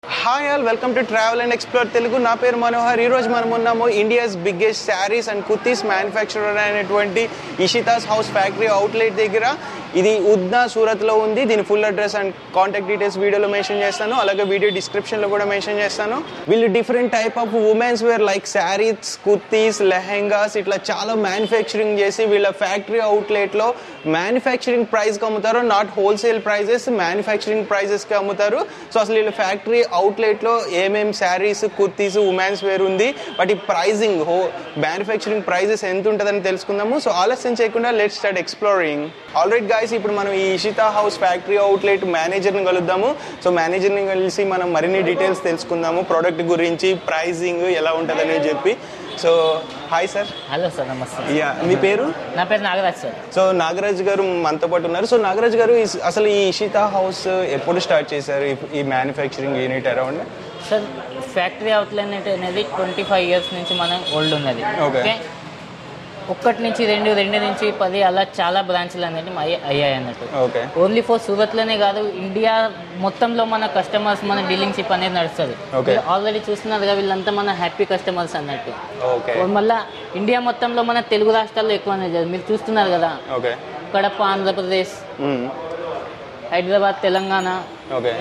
Hi all welcome to travel and explore Telugu నా పేరు మనోహర్ ఈ రోజు మనం ఉన్నాము India's biggest saris and kurtis manufacturer అయినటువంటి ఇషితాస్ హౌస్ ఫ్యాక్టరీ అవుట్లెట్ దగ్గర ఇది ఉద్నా సూరత్లో ఉంది దీని full address and contact details వీడియోలో మెన్షన్ చేస్తాను అలాగే వీడియో డిస్క్రిప్షన్లో కూడా మెన్షన్ చేస్తాను వీళ్ళు different type of women's wear like saris kurtis lehengas ఇట్లా చాలా మ్యానుఫ్యాక్చరింగ్ చేసి వీళ్ళ ఫ్యాక్టరీ అవుట్లెట్లో మ్యానుఫ్యాక్చరింగ్ ప్రైస్కి అమ్ముతారు నాట్ హోల్సేల్ ప్రైజెస్ మ్యానుఫ్యాక్చరింగ్ ప్రైజెస్కి అమ్ముతారు సో అసలు వీళ్ళ ఫ్యాక్టరీ అవుట్లెట్లో ఏమేం శారీస్ కుర్తీస్ ఉమెన్స్ వేర్ ఉంది వాటి ప్రైజింగ్ హో మ్యానుఫ్యాక్చరింగ్ ప్రైజెస్ ఎంత ఉంటుందని తెలుసుకుందాము సో ఆలస్యం చేయకుండా let start exploring already guys ఇప్పుడు మనం ఈ ఇషితా హౌస్ ఫ్యాక్టరీ అవుట్లెట్ మేనేజర్ని కలుద్దాము సో మేనేజర్ని కలిసి మనం మరిన్ని డీటెయిల్స్ తెలుసుకుందాము ప్రోడక్ట్ గురించి ప్రైజింగ్ ఎలా ఉంటుందని చెప్పి so hi sir hello sir నమస్తే యా మీ పేరు నా పేరు నాగరాజ్ సార్ సో నాగరాజ్ గారు మనతో పాటు ఉన్నారు సో నాగరాజ్ గారు ఈ- అసలు ఈ ఇషితా హౌస్ ఎప్పుడు స్టార్ట్ చేశారు ఈ- ఈ manufacturing unit around sir factory outlet అనేది ట్వంటీ ఫైవ్ ఇయర్స్ నుంచి మనం ఓల్డ్ ఉన్నది Okay. ఒక్కటి నుంచి రెండు రెండు నుంచి పది అలా చాలా బ్రాంచ్లు అనేది అయ్య- అయ్యాయి అన్నట్టు ఓకే ఓన్లీ ఫర్ సూరత్లోనే కాదు ఇండియా మొత్తంలో మన కస్టమర్స్ మన డీలింగ్షిప్ అనేది నడుస్తుంది Okay. ఆల్రెడీ చూస్తున్నారుగా వీళ్ళంతా మన హ్యాపీ కస్టమర్స్ అన్నట్టు ఓకే మళ్ళా ఇండియా మొత్తంలో మన తెలుగు రాష్ట్రాల్లో ఎక్కువ అనేది మీరు చూస్తున్నారు కదా okay Kadapa Andhra Pradesh Hyderabad Telangana okay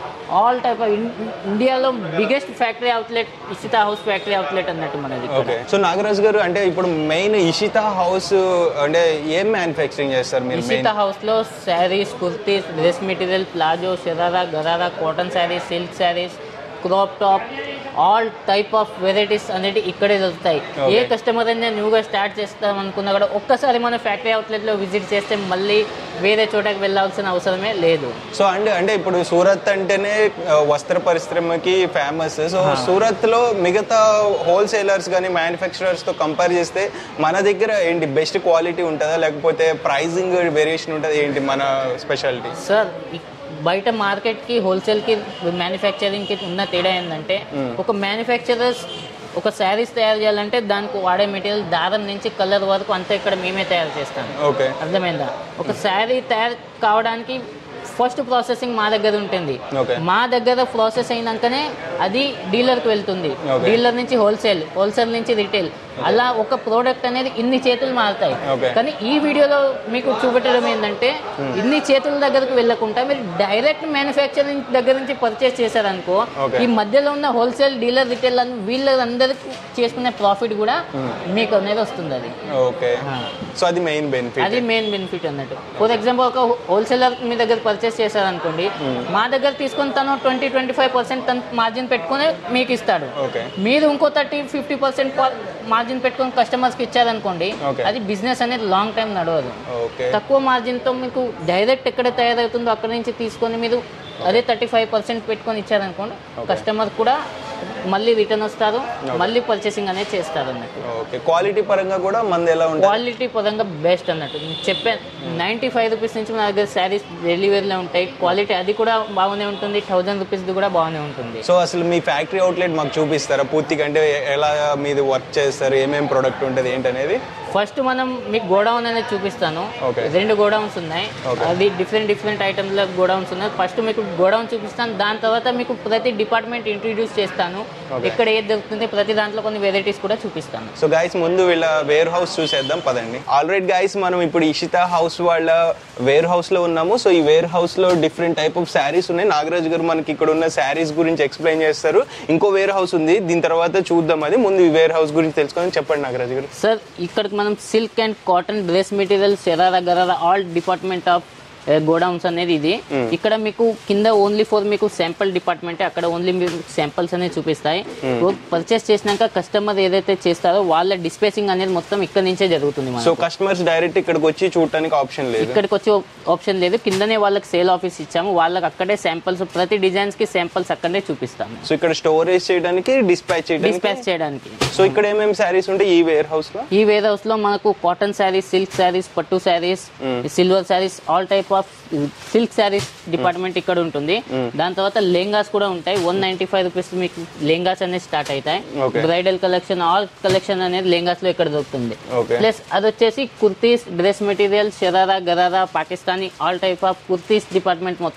all type of ఇండియాలో biggest factory outlet Ishita house factory outlet అన్నట్టు మనది ఇక్కడ. ఓకే సో నాగరాజ్ గారు అంటే ఇప్పుడు మెయిన్ ఇషితా హౌస్ అంటే ఏం మ్యానుఫ్యాక్చరింగ్ చేస్తారు మీరు మెయిన్ ఇషితా హౌస్ లో saris kurtis dress material palazzo sharara gharara cotton saris silk saris crop top all type of varieties అనేది ఇక్కడే దొరుకుతాయి Okay. ఏ కస్టమర్ అయినా న్యూగా స్టార్ట్ చేస్తాం అనుకున్నా కూడా ఒక్కసారి మన ఫ్యాక్టరీ అవుట్లెట్ లో విజిట్ చేస్తే మళ్ళీ వేరే చోటకి వెళ్ళాల్సిన అవసరమే లేదు సో అండ్ అంటే ఇప్పుడు సూరత్ అంటేనే ఆ, వస్త్ర పరిశ్రమకి ఫేమస్ సో సూరత్ లో మిగతా హోల్సేలర్స్ కానీ మ్యానుఫ్యాక్చరర్స్ తో కంపేర్ చేస్తే మన దగ్గర ఏంటి బెస్ట్ క్వాలిటీ ఉంటుందా లేకపోతే ప్రైజింగ్ వేరియేషన్ ఉంటుంది ఏంటి మన స్పెషాలిటీ సార్ ఇ- బయట మార్కెట్ కి హోల్సేల్ కి మ్యానుఫ్యాక్చరింగ్ కి ఉన్న తేడా ఏంటంటే ఒక మ్యానుఫ్యాక్చరర్స్ ఒక శారీస్ తయారు చేయాలంటే దానికి వాడే మెటీరియల్ దారం నుంచి కలర్ వరకు అంతా ఇక్కడ మేమే తయారు చేస్తాం ఓకే అర్థమైందా ఒక శారీ తయారు కావడానికి ఫస్ట్ ప్రాసెసింగ్ మా దగ్గర ఉంటుంది Okay. మా దగ్గర ప్రాసెస్ అయినాకనే అది డీలర్కి వెళ్తుంది Okay. డీలర్ నుంచి హోల్సేల్ హోల్సేల్ నుంచి రిటైల్ అలా ఒక ప్రోడక్ట్ అనేది ఇన్ని చేతులు మారుతాయి Okay. కానీ ఈ వీడియోలో మీకు చూపెట్టడం ఏంటంటే ఇన్ని చేతుల దగ్గరకు వెళ్ళకుండా మీరు డైరెక్ట్ మ్యానుఫ్యాక్చరింగ్ దగ్గర నుంచి పర్చేస్ చేశారనుకో Okay. ఈ మధ్యలో ఉన్న హోల్సేల్ డీలర్ రిటైల్ అని వీళ్ళందరికీ చేసుకునే ప్రాఫిట్ కూడా మీకు అనేది వస్తుంది అది ఓకే Ah. సో అది మెయిన్ బెనిఫిట్ అది మెయిన్ బెనిఫిట్ అన్నట్టు ఫర్ ఎగ్జాంపుల్ ఒక హోల్సేలర్ మీ దగ్గర పర్చేస్ చేశారనుకోండి మా దగ్గర తీసుకొని తను ట్వంటీ ట్వంటీ ఫైవ్ పర్సెంట్ తన మార్జిన్ పెట్టుకొని మీకు ఇస్తాడు ఓకే మీరు ఇంకో థర్టీ ఫిఫ్టీ పర్సెంట్ మార్జిన్ పెట్టుకొని కస్టమర్స్కి ఇచ్చారనుకోండి Okay. అది బిజినెస్ అనేది లాంగ్ టైం నడవదు ఓకే తక్కువ మార్జిన్తో మీకు డైరెక్ట్ ఎక్కడ తయారవుతుందో అక్కడ నుంచి తీసుకొని మీరు అదే థర్టీ ఫైవ్ పర్సెంట్ పెట్టుకొని ఇచ్చారనుకోండి కస్టమర్ కూడా మళ్ళీ రిటర్న్ వస్తారు మళ్ళీ పర్చేసింగ్ అనేది చేస్తారు అన్నట్టు ఓకే క్వాలిటీ పరంగా కూడా మంది ఎలా ఉంటుంది క్వాలిటీ పరంగా బెస్ట్ అన్నట్టు నేను చెప్పాను నైంటీ ఫైవ్ రూపీస్ నుంచి మన దగ్గర శారీస్ డైలీ వేర్లో ఉంటాయి క్వాలిటీ అది కూడా బాగానే ఉంటుంది థౌజండ్ రూపీస్ది కూడా బాగానే ఉంటుంది సో అసలు మీ ఫ్యాక్టరీ అవుట్లెట్ మాకు చూపిస్తారా పూర్తిగా అంటే ఎలా మీది వర్క్ చేస్తారు ఏమేం ప్రొడక్ట్ ఉంటుంది ఏంటనేది ఫస్ట్ మనం మీకు గోడౌన్ అనేది చూపిస్తాను Okay. రెండు గోడౌన్స్ ఉన్నాయి Okay. అది డిఫరెంట్ డిఫరెంట్ ఐటమ్ల గోడౌన్స్ ఉన్నాయి ఫస్ట్ మీకు గోడౌన్ చూపిస్తాను దాని తర్వాత మీకు ప్రతి డిపార్ట్మెంట్ ఇంట్రడ్యూస్ చేస్తాను Okay. ఎక్కడ ఏది దొరుకుతుంది ప్రతి దాంట్లో కొన్ని వెరైటీస్ కూడా చూపిస్తాను సో గైస్ ముందు వీళ్ళ వేర్ హౌస్ చూసేద్దాం పదండి ఆల్రెడీ గైస్ మనం ఇప్పుడు ఇషితా హౌస్ వాళ్ళ వేర్ హౌస్ లో ఉన్నాము సో ఈ వేర్ హౌస్ లో డిఫరెంట్ టైప్ ఆఫ్ శారీస్ ఉన్నాయి నాగరాజ్ గారు మనకి ఇక్కడ ఉన్న శారీస్ గురించి ఎక్స్ప్లెయిన్ చేస్తారు ఇంకో వేర్ హౌస్ ఉంది దీని తర్వాత చూద్దాం అది ముందు ఈ వేర్ హౌస్ గురించి తెలుసుకొని చెప్పండి నాగరాజ్ గారు సార్ ఇక్కడికి మనం silk and cotton dress material sharara gharara all department of godowns అనేది ఇది ఇక్కడ మీకు కింద ఓన్లీ ఫర్ మీకు శాంపుల్ డిపార్ట్మెంట్ అక్కడ ఓన్లీ మీకు శాంపుల్స్ అనేది చూపిస్తాయి పర్చేస్ చేసినాక కస్టమర్ ఏదైతే చేస్తారో వాళ్ళ డిస్పేసింగ్ అనేది మొత్తం ఇక్కడ నుంచే జరుగుతుంది సో మనకు. కస్టమర్స్ డైరెక్ట్ ఇక్కడికి వచ్చి చూడటానికి ఆప్షన్ లేదు ఇక్కడికి వచ్చి ఆప్షన్ లేదు కిందనే వాళ్ళకి సేల్ ఆఫీస్ ఇచ్చాము వాళ్ళకి అక్కడే శాంపుల్స్ ప్రతి డిజైన్స్ కి శాంపుల్స్ అక్కడే చూపిస్తాము సో ఇక్కడ స్టోరేజ్ చేయడానికి డిస్పాచ్ చేయడానికి డిస్పాచ్ చేయడానికి సో ఇక్కడ ఏమేమి శారీస్ ఉంటాయి ఈ వేర్ హౌస్ లో ఈ వేర్ హౌస్ లో మనకు కాటన్ శారీస్ సిల్క్ శారీస్ పట్టు saris silver saris all type of silk saris department ఇక్కడ ఉంటుంది దాని తర్వాత లెహంగాస్ కూడా ఉంటాయి వన్ నైన్టీ ఫైవ్ రూపీస్ మీకు లెహంగాస్ అనేది స్టార్ట్ అవుతాయి Okay. Bridal collection all collection అనేది లెహంగాస్ లో ఇక్కడ దొరుకుతుంది Okay. ప్లస్ అది వచ్చేసి kurtis dress material sharara gharara Pakistani all type of kurtis department మొత్తం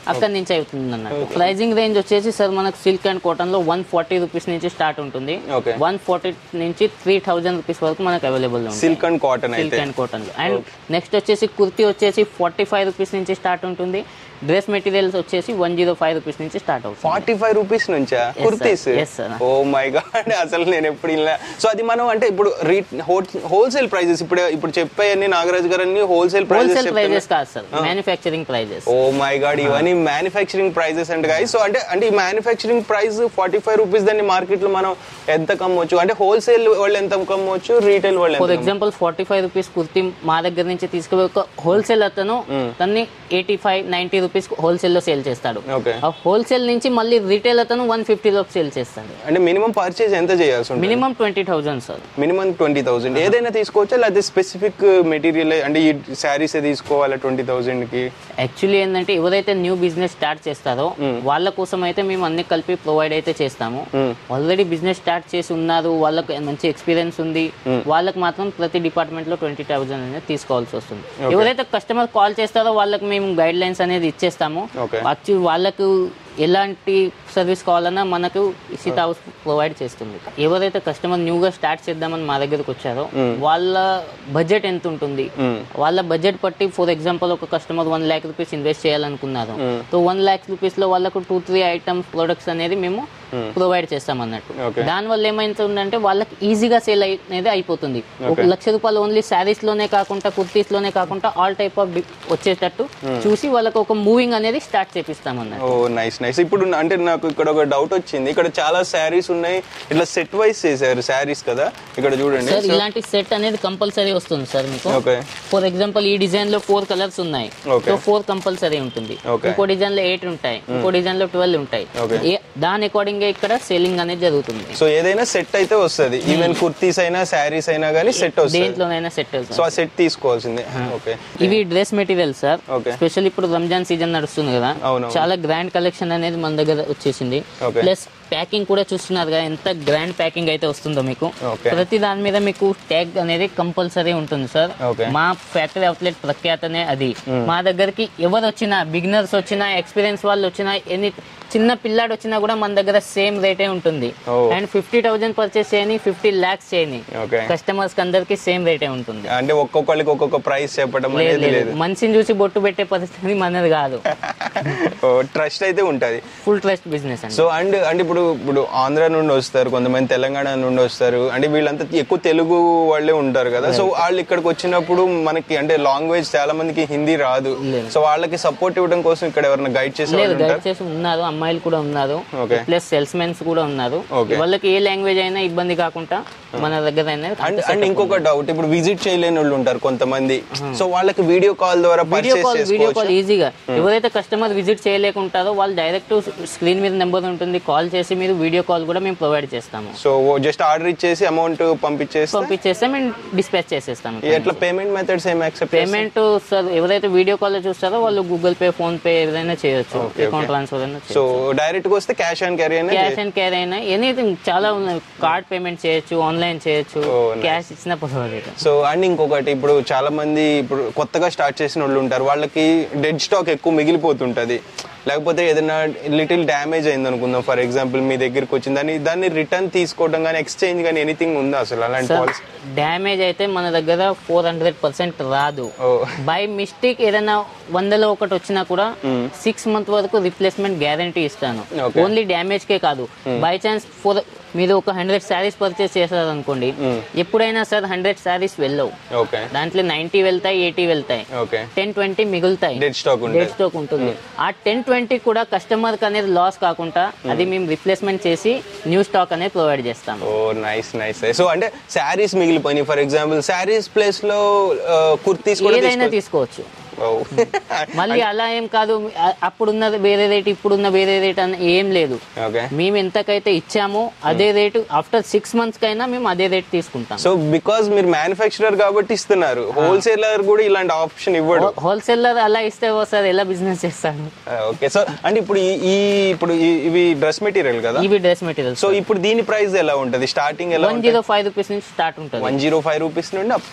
అక్కడ నుంచి అవుతుంది అన్నట్టు ప్రైజింగ్ రేంజ్ వచ్చేసి సార్ మనకు సిల్క్ అండ్ కాటన్ లో వన్ ఫార్టీ రూపీస్ నుంచి స్టార్ట్ ఉంటుంది ఓకే వన్ ఫార్టీ నుంచి త్రీ థౌజండ్ రూపీస్ వరకు మనకు అవైలబుల్ ఉంది సిల్క్ అండ్ కాటన్ సిల్క్ అయితే అండ్ కాటన్ అండ్ నెక్స్ట్ వచ్చేసి కుర్తీ వచ్చేసి ఫార్టీ ఫైవ్ రూపీస్ నుంచి స్టార్ట్ ఉంటుంది డ్రెస్ మెటీరియల్స్ వచ్చేసి వన్ జీరో ఫైవ్ రూపీస్ నుంచి స్టార్ట్ అవుతుంది ఫార్టీ ఫైవ్ రూపీస్ నుంచా kurtis Yes, sir. Oh my god అసలు నేను ఎప్పుడు ఇలా సో అది మనం అంటే ఇప్పుడు హోల్సేల్ ప్రైజెస్ ఇప్పుడు ఇప్పుడు చెప్పాయన్ని నాగరాజ్ గారు అన్ని హోల్సేల్ హోల్సేల్ ప్రైజెస్ ప్రైజెస్ కాదు sir manufacturing prices oh my god ఇవన్నీ మ్యానుఫ్యాక్చరింగ్ ప్రైజెస్ అంటే guys. సో అంటే అంటే ఈ manufacturing price forty five rupees దాన్ని మార్కెట్ లో మనం ఎంత కమ్మవచ్చు అంటే హోల్సేల్ వాళ్ళు ఎంత కమ్మవచ్చు రీటైల్ వాళ్ళు ఫర్ ఎంత example forty five rupees kurti మా దగ్గర నుంచి తీసుకుపోయి ఒక హోల్సేల్ అతను దాన్ని eighty five ninety rupees wholesale లో సేల్ చేస్తాడు ఓకే ఆ హోల్సేల్ నుంచి మళ్ళీ రీటైల్ అతను వన్ ఫిఫ్టీ లోపు సేల్ చేస్తాడు అంటే మినిమం పర్చేజ్ ఎంత చేయాల్సి ఉంటుంది minimum twenty thousand sir minimum twenty thousand ఏదైనా తీసుకోవచ్చా లేకపోతే స్పెసిఫిక్ మెటీరియల్ అంటే ఈ శారీస్ తీసుకోవాలా ట్వంటీ థౌసండ్ కి యాక్చువల్లీ ఏంటంటే ఎవరైతే న్యూ బిజినెస్ స్టార్ట్ చేస్తారో వాళ్ళ కోసం అయితే మేము అన్ని కలిపి ప్రొవైడ్ అయితే చేస్తాము ఆల్రెడీ బిజినెస్ స్టార్ట్ చేసి ఉన్నారు వాళ్ళకి మంచి ఎక్స్పీరియన్స్ ఉంది వాళ్ళకి మాత్రం ప్రతి డిపార్ట్మెంట్ లో ట్వంటీ థౌసండ్ అనేది తీసుకోవాల్సి వస్తుంది ఎవరైతే కస్టమర్ కాల్ చేస్తారో వాళ్ళకి మేము గైడ్ లైన్స్ అనేది ఇచ్చేస్తాము Okay. యాక్చువల్ వాళ్ళకు ఎలాంటి సర్వీస్ కావాలన్నా మనకు సీత హౌస్ ప్రొవైడ్ చేస్తుంది ఎవరైతే కస్టమర్ న్యూగా స్టార్ట్ చేద్దామని మా దగ్గరకు వచ్చారో వాళ్ళ బడ్జెట్ ఎంత ఉంటుంది వాళ్ళ బడ్జెట్ బట్టి ఫర్ ఎగ్జాంపుల్ ఒక customer one lakh rupees invest చేయాలనుకున్నారు సో వన్ ల్యాక్ రూపీస్ లో వాళ్ళకు టూ త్రీ ఐటమ్స్ ప్రొడక్ట్స్ అనేది మేము ప్రొవైడ్ చేస్తాం అన్నట్టు Okay. దాని వల్ల ఏమైతుందంటే వాళ్ళకి ఈజీగా సేల్ అనేది అయిపోతుంది ఒక లక్ష రూపాయలు ఓన్లీ శారీస్ లోనే కాకుండా కుర్తీస్ లోనే కాకుండా ఆల్ టైప్ ఆఫ్ వచ్చేటట్టు చూసి వాళ్ళకి ఒక మూవింగ్ అనేది స్టార్ట్ చేపిస్తాం అన్నట్టు ఓ నైస్ నైస్ ఇప్పుడు అంటే నాకు ఇక్కడ ఒక డౌట్ వచ్చింది ఇక్కడ చాలా శారీస్ ఉన్నాయి ఇట్లా సెట్ వైస్ చేశారు శారీస్ కదా ఇక్కడ చూడండి సార్ ఇలాంటి సెట్ అనేది కంపల్సరీ వస్తుంది సార్ మీకు ఓకే ఫర్ ఎగ్జాంపుల్ ఈ డిజైన్ లో ఫోర్ కలర్స్ ఉన్నాయి Okay. సో ఫోర్ కంపల్సరీ ఉంటుంది Okay. ఇంకో డిజైన్ లో ఎయిట్ ఉంటాయి ఇంకో డిజైన్ లో ట్వెల్వ్ ఉంటాయి Okay. ఏ- దాని అకార్డింగ్ ఇక్కడ సేలింగ్ అనేది జరుగుతుంది సో ఏదైనా సెట్ అయితే వస్తుంది ఈవెన్ కుర్తీస్ అయినా శారీస్ అయినా కానీ సెట్ వస్తుంది దేంట్లోనైనా సెట్ సో ఆ సెట్ తీసుకోవాల్సిందే ఓకే ఇవి dress material sir Okay. Special ఇప్పుడు రంజాన్ సీజన్ నడుస్తుంది కదా అవును. చాలా గ్రాండ్ కలెక్షన్ అనేది మన దగ్గర వచ్చేసింది Okay. ప్లస్ ప్యాకింగ్ కూడా చూస్తున్నారు కదా ఎంత గ్రాండ్ ప్యాకింగ్ అయితే వస్తుందో మీకు Okay. ప్రతి దాని మీద మీకు ట్యాగ్ అనేది కంపల్సరీ ఉంటుంది సార్ Okay. మా ఫ్యాక్టరీ అవుట్లెట్ ప్రఖ్యాతనే అది మా దగ్గరికి ఎవరు వచ్చినా బిగినర్స్ వచ్చినా ఎక్స్పీరియన్స్ వాళ్ళు వచ్చినా ఎన్ని చిన్న పిల్లాడు వచ్చినా కూడా మన దగ్గర సేమ్ రేటే ఉంటుంది Oh. And fifty thousand purchase చేయని ఫిఫ్టీ ల్యాక్స్ చేయని ఓకే కస్టమర్స్ అందరికి సేమ్ రేటే ఉంటుంది అంటే ఒక్కొక్కరికి ఒక్కొక్క ప్రైస్ చెప్పడం లేదు అనేది లేదు లేదు మనిషిని చూసి బొట్టు పెట్టే పరిస్థితి మనది కాదు ట్రస్ట్ అయితే ఉంటది ఫుల్ ట్రస్ట్ బిజినెస్ అండి సో అండ్ అంటే ఇప్పుడు ఇప్పుడు ఆంధ్ర నుండి వస్తారు కొంతమంది తెలంగాణ నుండి వస్తారు అంటే వీళ్ళంతా ఎక్కువ తెలుగు వాళ్ళే ఉంటారు కదా సో వాళ్ళు ఇక్కడికి వచ్చినప్పుడు మనకి అంటే లాంగ్వేజ్ చాలా మందికి హిందీ రాదు సో వాళ్ళకి సపోర్ట్ ఇవ్వడం కోసం ఇక్కడ ఎవరైనా గైడ్ చేసే లేదు వాళ్ళు ఉంటారు గైడ్ చేసి ఉన్నారు అమ్మాయిలు కూడా ఉన్నారు Okay. ప్లస్ సేల్స్ మెన్స్ కూడా ఉన్నారు Okay. వాళ్ళకి ఏ లాంగ్వేజ్ అయినా ఇబ్బంది కాకుండా మన దగ్గర అయినా అండ్ అండ్ ఇంకొక డౌట్ ఇప్పుడు విజిట్ చేయలేని వాళ్ళు ఉంటారు కొంతమంది సో వాళ్ళకి వీడియో కాల్ ద్వారా వీడియో పర్చేస్ కాల్ వీడియో చేసుకోవచ్చు కాల్ ఈజీగా ఎవరైతే కస్టమర్ విజిట్ చేయలేకుంటారో వాళ్ళు డైరెక్ట్ స్క్రీన్ మీద నెంబర్ ఉంటుంది కాల్ చేసి మీరు వీడియో కాల్ కూడా మేము ప్రొవైడ్ చేస్తాము సో జస్ట్ ఆర్డర్ ఇచ్చేసి అమౌంట్ పంపించేసి పంపించేస్తే మేము డిస్పాచ్ చేసేస్తాము ఎట్లా పేమెంట్ మెథడ్స్ ఏం యాక్సెప్ట్ పేమెంట్ సార్ ఎవరైతే వీడియో కాల్ చూస్తారో వాళ్ళు గూగుల్ పే ఫోన్ పే ఏదైనా చేయొచ్చు అకౌంట్ ట్రాన్స్ఫర్ అయినా చేయొచ్చు సో డైరెక్ట్ గా వస్తే క్యాష్ ఆన్ క్యారీ అయినా క్యాష్ అండ్ క్యారీ అయినా ఎనీథింగ్ చాలా ఉన్నాయి కార్డ్ పేమెంట్ చేయొచ్చు ఆన్లైన్ చేయొచ్చు Oh, nice. క్యాష్ ఇచ్చిన పర్వాలేదు సో అండ్ ఇంకొకటి ఇప్పుడు చాలా మంది ఇప్పుడు కొత్తగా స్టార్ట్ చేసిన వాళ్ళు ఉంటారు వాళ్ళకి డెడ్ స్టాక్ ఎక్కువ మిగిలిపోతుంటది లేకపోతే ఏదైనా లిటిల్ డ్యామేజ్ అయింది అనుకుందాం ఫర్ ఎగ్జాంపుల్ మీ దగ్గరికి వచ్చింది దాన్ని దాన్ని రిటర్న్ తీసుకోవడం కానీ ఎక్స్చేంజ్ కానీ ఎనీథింగ్ ఉందా అసలు అలాంటి పాలసీ డ్యామేజ్ అయితే మన దగ్గర ఫోర్ హండ్రెడ్ పర్సెంట్ రాదు ఓ బై మిస్టేక్ ఏదైనా వందలో ఒకటి వచ్చినా కూడా సిక్స్ మంత్ వరకు రిప్లేస్మెంట్ గ్యారంటీ ఇస్తాను Okay. ఓన్లీ డ్యామేజ్ కే కాదు బై ఛాన్స్ ఫోర్ మీరు ఒక హండ్రెడ్ శారీస్ పర్చేస్ చేశారు అనుకోండి ఎప్పుడైనా సార్ హండ్రెడ్ శారీస్ వెళ్ళవు ఓకే దాంట్లో నైన్టీ వెళ్తాయి ఎయిటీ వెళ్తాయి ఓకే టెన్ ట్వంటీ మిగులుతాయి డెడ్ స్టాక్ డెడ్ ఉంటుంది స్టాక్ ఉంటుంది ఆ టెన్ ట్వంటీ కూడా కస్టమర్ కి అనేది లాస్ కాకుండా అది మేము రిప్లేస్మెంట్ చేసి న్యూ స్టాక్ అనేది ప్రొవైడ్ చేస్తాము ఓ నైస్ నైస్ సో అంటే శారీస్ మిగిలిపోయినాయి ఫర్ ఎగ్జాంపుల్ శారీస్ ప్లేస్ లో కుర్తీస్ కూడా ఏదైనా తీసుకోవచ్చు తీసుకోవచ్చు మళ్ళీ అలా ఏం కాదు అ- అప్పుడున్నది వేరే రేట్ ఇప్పుడున్న వేరే రేట్ అని ఏం లేదు ఓకే మేము ఎంతకైతే ఇచ్చామో అదే రేటు ఆఫ్టర్ సిక్స్ మంత్స్ కైనా మేము అదే రేట్ తీసుకుంటాం సో బికాస్ మీరు మ్యానుఫ్యాక్చరర్ కాబట్టి ఇస్తున్నారు హోల్సేలర్ కూడా ఇలాంటి ఆప్షన్ ఇవ్వడు హోల్సేలర్ అలా ఇస్తే సార్ ఎలా బిజినెస్ చేస్తాను ఓకే సో అంటే ఇప్పుడు ఈ- ఈ ఇప్పుడు ఈ- ఇవి డ్రెస్ మెటీరియల్ కదా ఇవి డ్రెస్ మెటీరియల్స్ సో ఇప్పుడు దీని ప్రైస్ ఎలా ఉంటది స్టార్టింగ్ ఎలా వన్ జీరో ఫైవ్ రూపీస్ నుంచి స్టార్ట్ ఉంటుంది వన్ జీరో ఫైవ్ రూపీస్ నుండి up to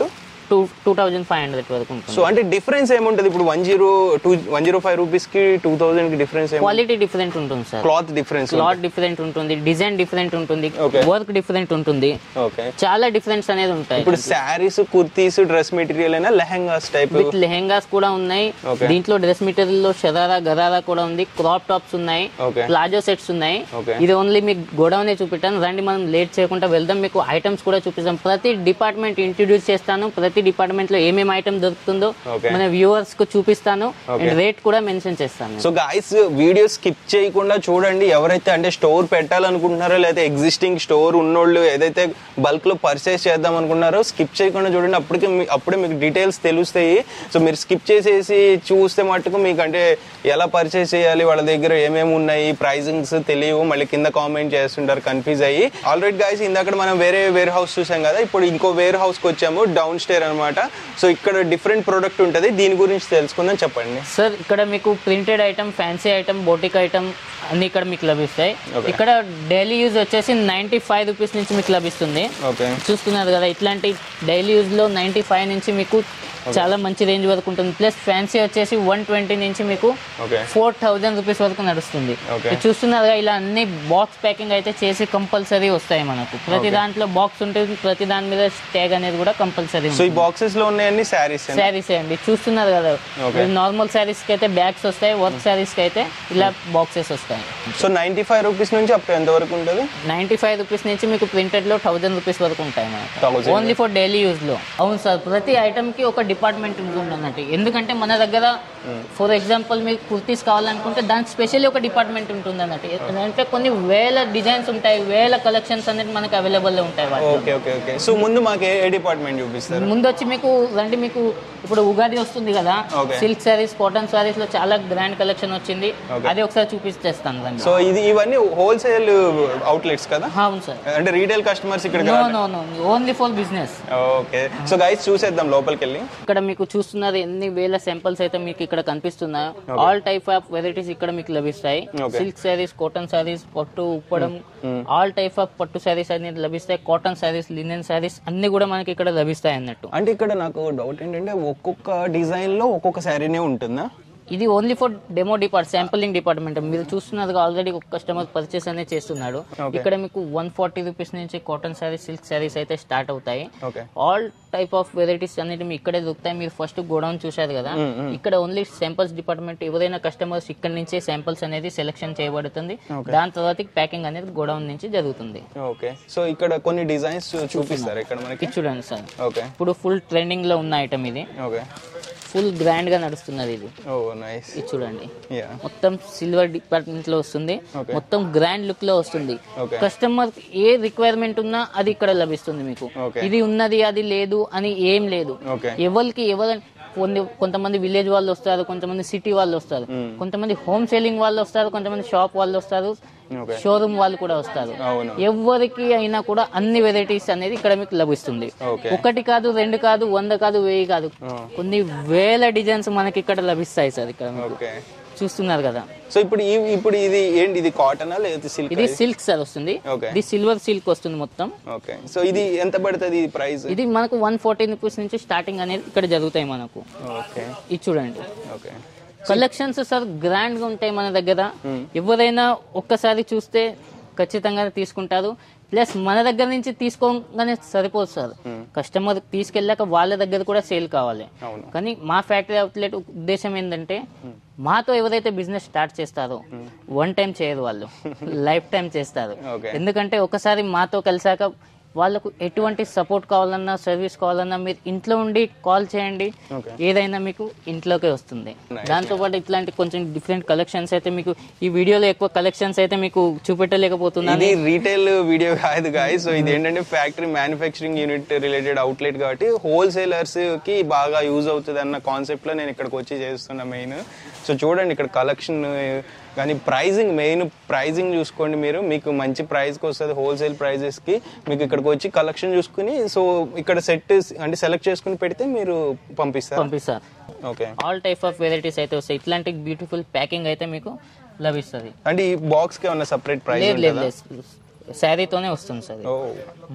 two two thousand five hundred వరకు ఉంటుంది సో అంటే డిఫరెన్స్ ఏముంటది ఇప్పుడు one zero two one zero five rupees కి టూ థౌసండ్ కి డిఫరెన్స్ ఏమి క్వాలిటీ డిఫరెంట్ ఉంటుంది sir cloth difference cloth different ఉంటుంది డిజైన్ డిఫరెంట్ ఉంటుంది Okay. వర్క్ డిఫరెంట్ ఉంటుంది ఓకే చాలా డిఫరెన్స్ అనేది ఉంటాయి ఇప్పుడు శారీస్ కుర్తీస్ డ్రెస్ మెటీరియల్ అయినా లెహంగాస్ టైప్ విత్ లెహెంగాస్ కూడా ఉన్నాయి Okay. దీంట్లో డ్రెస్ మెటీరియల్ లో షరారా గరారా కూడా ఉంది క్రాప్ టాప్స్ ఉన్నాయి Okay. ప్లాజో సెట్స్ ఉన్నాయి Okay. ఇది ఓన్లీ మీకు గోడౌనే చూపెట్టాను రండి మనం లేట్ చేయకుండా వెళ్దాం మీకు ఐటమ్స్ కూడా చూపిస్తాం ప్రతి డిపార్ట్మెంట్ ఇంట్రడ్యూస్ చేస్తాను ప్రతి డిపార్ట్మెంట్ లో ఏమేమి ఐటమ్ దొరుకుతుందో Okay. మన వ్యూవర్స్ కు చూపిస్తాను అండ్ రేట్ కూడా మెన్షన్ చేస్తాను సో గాయస్ వీడియో స్కిప్ చేయకుండా చూడండి ఎవరైతే అంటే స్టోర్ పెట్టాలనుకుంటున్నారో లేదా ఎగ్జిస్టింగ్ స్టోర్ ఉన్నోళ్ళు ఏదైతే బల్క్ లో పర్చేస్ చేద్దాం అనుకున్నారో స్కిప్ చేయకుండా చూడండి అప్పటికే మీ- అప్పుడే మీకు డీటెయిల్స్ తెలుస్తాయి సో మీరు స్కిప్ చేసేసి చూస్తే మట్టుకు మీకు అంటే ఎలా పర్చేస్ చేయాలి వాళ్ళ దగ్గర ఏమేమి ఉన్నాయి ప్రైజింగ్స్ తెలియవు మళ్ళీ కింద కామెంట్ చేస్తుంటారు కన్ఫ్యూజ్ అయ్యి ఆల్రెడీ గాయస్ ఇందాక మనం వేరే వేర్ హౌస్ చూసాం కదా ఇప్పుడు ఇంకో వేర్ హౌస్ కి వచ్చాము డౌన్ స్టేర్ అనమాట సో ఇక్కడ డిఫరెంట్ ప్రోడక్ట్ ఉంటుంది దీని గురించి తెలుసుకుందాం చెప్పండి సార్ ఇక్కడ మీకు printed item fancy item boutique item అన్ని ఇక్కడ మీకు లభిస్తాయి Okay. ఇక్కడ డైలీ యూజ్ వచ్చేసి నైంటీ ఫైవ్ రూపీస్ నుంచి మీకు లభిస్తుంది ఓకే చూస్తున్నారు కదా ఇట్లాంటి డైలీ యూజ్ లో నైంటీ ఫైవ్ నుంచి మీకు చాలా మంచి రేంజ్ వరకు ఉంటుంది ప్లస్ ఫ్యాన్సీ వచ్చేసి వన్ ట్వంటీ నుంచి మీకు ఓకే ఫోర్ థౌజండ్ రూపీస్ వరకు నడుస్తుంది Okay. ఇది చూస్తున్నారు కదా ఇలా అన్ని బాక్స్ ప్యాకింగ్ అయితే చేసి కంపల్సరీ వస్తాయి మనకు ప్రతి దాంట్లో బాక్స్ ఉంటుంది ప్రతి దాని మీద ట్యాగ్ అనేది కూడా కంపల్సరీ సో ఈ బాక్సెస్ లో ఉన్నాయన్ని శారీస్ శారీస్ అండి చూస్తున్నారు కదా Okay. నార్మల్ శారీస్ కి అయితే బ్యాగ్స్ వస్తాయి వర్క్ శారీస్ కి అయితే ఇలా బాక్సెస్ వస్తాయి సో నైన్టీ ఫైవ్ రూపీస్ నుంచి అప్ ఎంత వరకు ఉంటుంది నైన్టీ ఫైవ్ రూపీస్ నుంచి మీకు ప్రింటెడ్ లో థౌసండ్ రూపీస్ వరకు ఉంటాయి మనకు 1000. ఓన్లీ ఫర్ డైలీ యూజ్ లో అవును సార్ ప్రతి ఐటమ్ కి ఒక డిపార్ట్మెంట్ ఉంటుంది అన్నట్టు ఎందుకంటే మన దగ్గర ఫర్ ఎగ్జాంపుల్ మీకు కుర్తీస్ కావాలనుకుంటే దానికి స్పెషల్లీ ఒక డిపార్ట్మెంట్ ఉంటుంది అన్నట్టు అంటే కొన్ని వేల డిజైన్స్ ఉంటాయి వేల కలెక్షన్స్ అనేది మనకి అవైలబుల్ లో ఉంటాయి వాటిలో ఓకే ఓకే ఓకే సో ముందు మాకు ఏ డిపార్ట్మెంట్ చూపిస్తారు ముందు వచ్చి మీకు రండి మీకు ఇప్పుడు ఉగాది వస్తుంది కదా Okay. Silk saris cotton saris లో చాలా గ్రాండ్ కలెక్షన్ వచ్చింది Okay. అది ఒకసారి చూపిస్తేస్తాను రండి సో ఇది ఇవన్నీ హోల్సేల్ అవుట్లెట్స్ కదా అవును సార్ అంటే రీటైల్ కస్టమర్స్ ఇక్కడ no no no only for business okay so guys చూసేద్దాం లోపలికి వెళ్ళి ఇక్కడ మీకు చూస్తున్నారు ఎన్ని వేల శాంపిల్స్ అయితే మీకు ఇక్కడ కనిపిస్తున్నాయో ఆల్ టైప్ ఆఫ్ వెరైటీస్ ఇక్కడ మీకు లభిస్తాయి Okay. Silk saris cotton saris పట్టు ఉప్పడం ఆల్ టైప్ ఆఫ్ పట్టు శారీస్ అనేది లభిస్తాయి కాటన్ శారీస్ లినెన్ శారీస్ అన్ని కూడా మనకి ఇక్కడ లభిస్తాయి అన్నట్టు అంటే ఇక్కడ నాకు డౌట్ ఏంటంటే ఒక్కొక్క డిజైన్ లో ఒక్కొక్క శారీనే ఉంటుందా ఇది only for demo depart sampling department మీరు చూస్తున్నారు ఆల్రెడీ ఒక కస్టమర్ పర్చేస్ అనేది చేస్తున్నాడు Okay. ఇక్కడ మీకు వన్ ఫార్టీ రూపీస్ నుంచి కాటన్ శారీస్ సిల్క్ శారీస్ అయితే స్టార్ట్ అవుతాయి okay all type of varieties అన్నిటి మీకు ఇక్కడే దొరుకుతాయి మీరు ఫస్ట్ గోడౌన్ చూశారు కదా ఇక్కడ ఓన్లీ శాంపిల్స్ డిపార్ట్మెంట్ ఎవరైనా కస్టమర్స్ ఇక్కడ నుంచే శాంపిల్స్ అనేది సెలెక్షన్ చేయబడుతుంది దాని తర్వాత ప్యాకింగ్ అనేది గోడౌన్ నుంచి జరుగుతుంది ఓకే సో ఇక్కడ కొన్ని డిజైన్స్ చూపిస్తారు ఇక్కడ మనకి ఇది చూడండి సార్ ఓకే ఇప్పుడు ఫుల్ ట్రెండింగ్ లో ఉన్న ఐటమ్ ఇది ఓకే ఫుల్ గ్రాండ్ గా నడుస్తున్నది ఇది ఓ నైస్ ఇది చూడండి యా మొత్తం సిల్వర్ డిపార్ట్మెంట్ లో వస్తుంది Okay. మొత్తం గ్రాండ్ లుక్ లో వస్తుంది Okay. కస్టమర్ ఏ రిక్వైర్మెంట్ ఉన్నా అది ఇక్కడ లభిస్తుంది మీకు Okay. ఇది ఉన్నది అది లేదు అని ఏం లేదు ఓకే ఎవరికి ఎవరు కొన్ని కొంతమంది విలేజ్ వాళ్ళు వస్తారు కొంతమంది సిటీ వాళ్ళు వస్తారు కొంతమంది హోమ్ సేలింగ్ వాళ్ళు వస్తారు కొంతమంది షాప్ వాళ్ళు వస్తారు ఓకే షోరూమ్ వాళ్ళు కూడా వస్తారు అవును ఎవరికి అయినా కూడా అన్ని వెరైటీస్ అనేది ఇక్కడ మీకు లభిస్తుంది ఓకే ఒకటి కాదు రెండు కాదు వంద కాదు వెయ్యి కాదు ఆ. కొన్ని వేల డిజైన్స్ మనకి ఇక్కడ లభిస్తాయి సార్ ఇక్కడ మీకు. ఓకే చూస్తున్నారు కదా సో ఇప్పుడు ఈ ఇప్పుడు ఇది ఏంటి ఇది కాటనా లేదా సిల్క్ ఇది సిల్క్ సార్ వస్తుంది ఓకే ఇది సిల్వర్ సిల్క్ వస్తుంది మొత్తం ఓకే సో ఇది ఎంత పడుతుంది ఈ ప్రైస్ ఇది మనకు వన్ ఫార్టీ రూపీస్ నుంచి స్టార్టింగ్ అనేది ఇక్కడ జరుగుతాయి మనకు ఓకే ఇది చూడండి ఓకే కలెక్షన్స్ సార్ గ్రాండ్ గా ఉంటాయి మన దగ్గర ఎవరైనా ఒక్కసారి చూస్తే ఖచ్చితంగా తీసుకుంటారు ప్లస్ మన దగ్గర నుంచి తీసుకోగానే సరిపోదు సార్ కస్టమర్ తీసుకెళ్ళాక వాళ్ళ దగ్గర కూడా సేల్ కావాలి అవును కానీ మా ఫ్యాక్టరీ అవుట్లెట్ ఉద్దేశం ఏంటంటే మాతో ఎవరైతే బిజినెస్ స్టార్ట్ చేస్తారో వన్ టైం చేయరు వాళ్ళు లైఫ్ టైం చేస్తారు ఓకే ఎందుకంటే ఒకసారి మాతో కలిసాక వాళ్ళకు ఎటువంటి సపోర్ట్ కావాలన్నా సర్వీస్ కావాలన్నా మీరు ఇంట్లో ఉండి కాల్ చేయండి ఓకే ఏదైనా మీకు ఇంట్లోకే వస్తుంది దాంతో పాటు ఇట్లాంటి కొంచెం డిఫరెంట్ కలెక్షన్స్ అయితే మీకు ఈ వీడియోలో ఎక్కువ కలెక్షన్స్ అయితే మీకు చూపెట్టలేకపోతున్నాను ఇది రీటైల్ వీడియో కాదు గాయ సో ఇది ఏంటంటే factory manufacturing unit related outlet కాబట్టి హోల్సేలర్స్ కి బాగా యూజ్ అవుతుంది అన్న కాన్సెప్ట్ లో నేను ఇక్కడికి వచ్చి చేస్తున్నా మెయిన్ సో చూడండి ఇక్కడ కలెక్షన్ కానీ ప్రైజింగ్ మెయిన్ ప్రైజింగ్ చూసుకోండి మీరు మీకు మంచి ప్రైస్కి వస్తుంది హోల్సేల్ ప్రైజెస్కి మీకు ఇక్కడికి వచ్చి కలెక్షన్ చూసుకుని సో ఇక్కడ సెట్ అంటే సెలెక్ట్ చేసుకుని పెడితే మీరు పంపిస్తారు పంపిస్తారు okay all type of varieties అయితే వస్తాయి ఇట్లాంటి బ్యూటిఫుల్ ప్యాకింగ్ అయితే మీకు లభిస్తుంది అంటే ఈ బాక్స్కి ఏమన్నా సపరేట్ ప్రైస్ లేదు లేదు లేదు శారీతోనే వస్తుంది సార్ ఇది. Oh Hmm.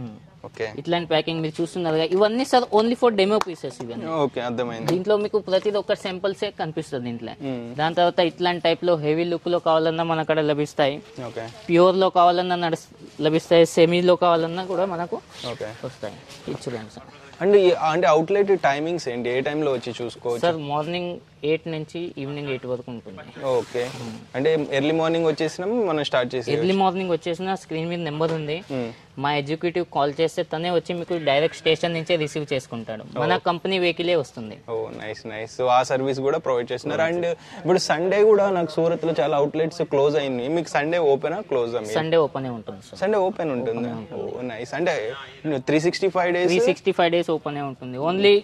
ఓకే ఇట్లాంటి ప్యాకింగ్ మీరు చూస్తున్నారు కదా, ఇవన్నీ sir only for demo pieces ఇవన్నీ ఓకే అర్థమైంది దీంట్లో మీకు ప్రతిది ఒక్క శాంపిల్సే కనిపిస్తుంది దీంట్లో దాని తర్వాత ఇట్లాంటి టైప్ లో హెవీ లుక్ లో కావాలన్నా మన అక్కడ లభిస్తాయి ఓకే ప్యూర్ లో కావాలన్నా నడుస్ లభిస్తాయి సెమీలో కావాలన్నా కూడా మనకు ఓకే వస్తాయి ఇది చూడండి సార్ అండ్ ఈ- అంటే అవుట్లెట్ టైమింగ్స్ ఏంటి ఏ టైంలో వచ్చి చూసుకోవచ్చు సార్ మార్నింగ్ ఎయిట్ నుంచి ఈవినింగ్ ఎయిట్ వరకు ఉంటుంది ఓకే అంటే ఎర్లీ మార్నింగ్ వచ్చేసినాం మనం స్టార్ట్ చేసి ఎర్లీ మార్నింగ్ వచ్చేసిన స్క్రీన్ మీద నెంబర్ ఉంది మా ఎగ్జిక్యూటివ్ కాల్ చేస్తే తనే వచ్చి మీకు డైరెక్ట్ స్టేషన్ నుంచే రిసీవ్ చేసుకుంటాడు మన కంపెనీ వెహికలే వస్తుంది ఓ నైస్ నైస్ సో ఆ సర్వీస్ కూడా ప్రొవైడ్ చేస్తున్నారు అండ్ ఇప్పుడు సండే కూడా నాకు సూరత్ లో చాలా అవుట్లెట్స్ క్లోజ్ అయింది మీకు సండే ఓపెనా క్లోజ్ మీ సండే ఓపెన్ ఉంటుంది సార్ సండే ఓపెన్ ఉంటుంది ఓ నైస్ అంటే three sixty five days three sixty five days open ఉంటుంది only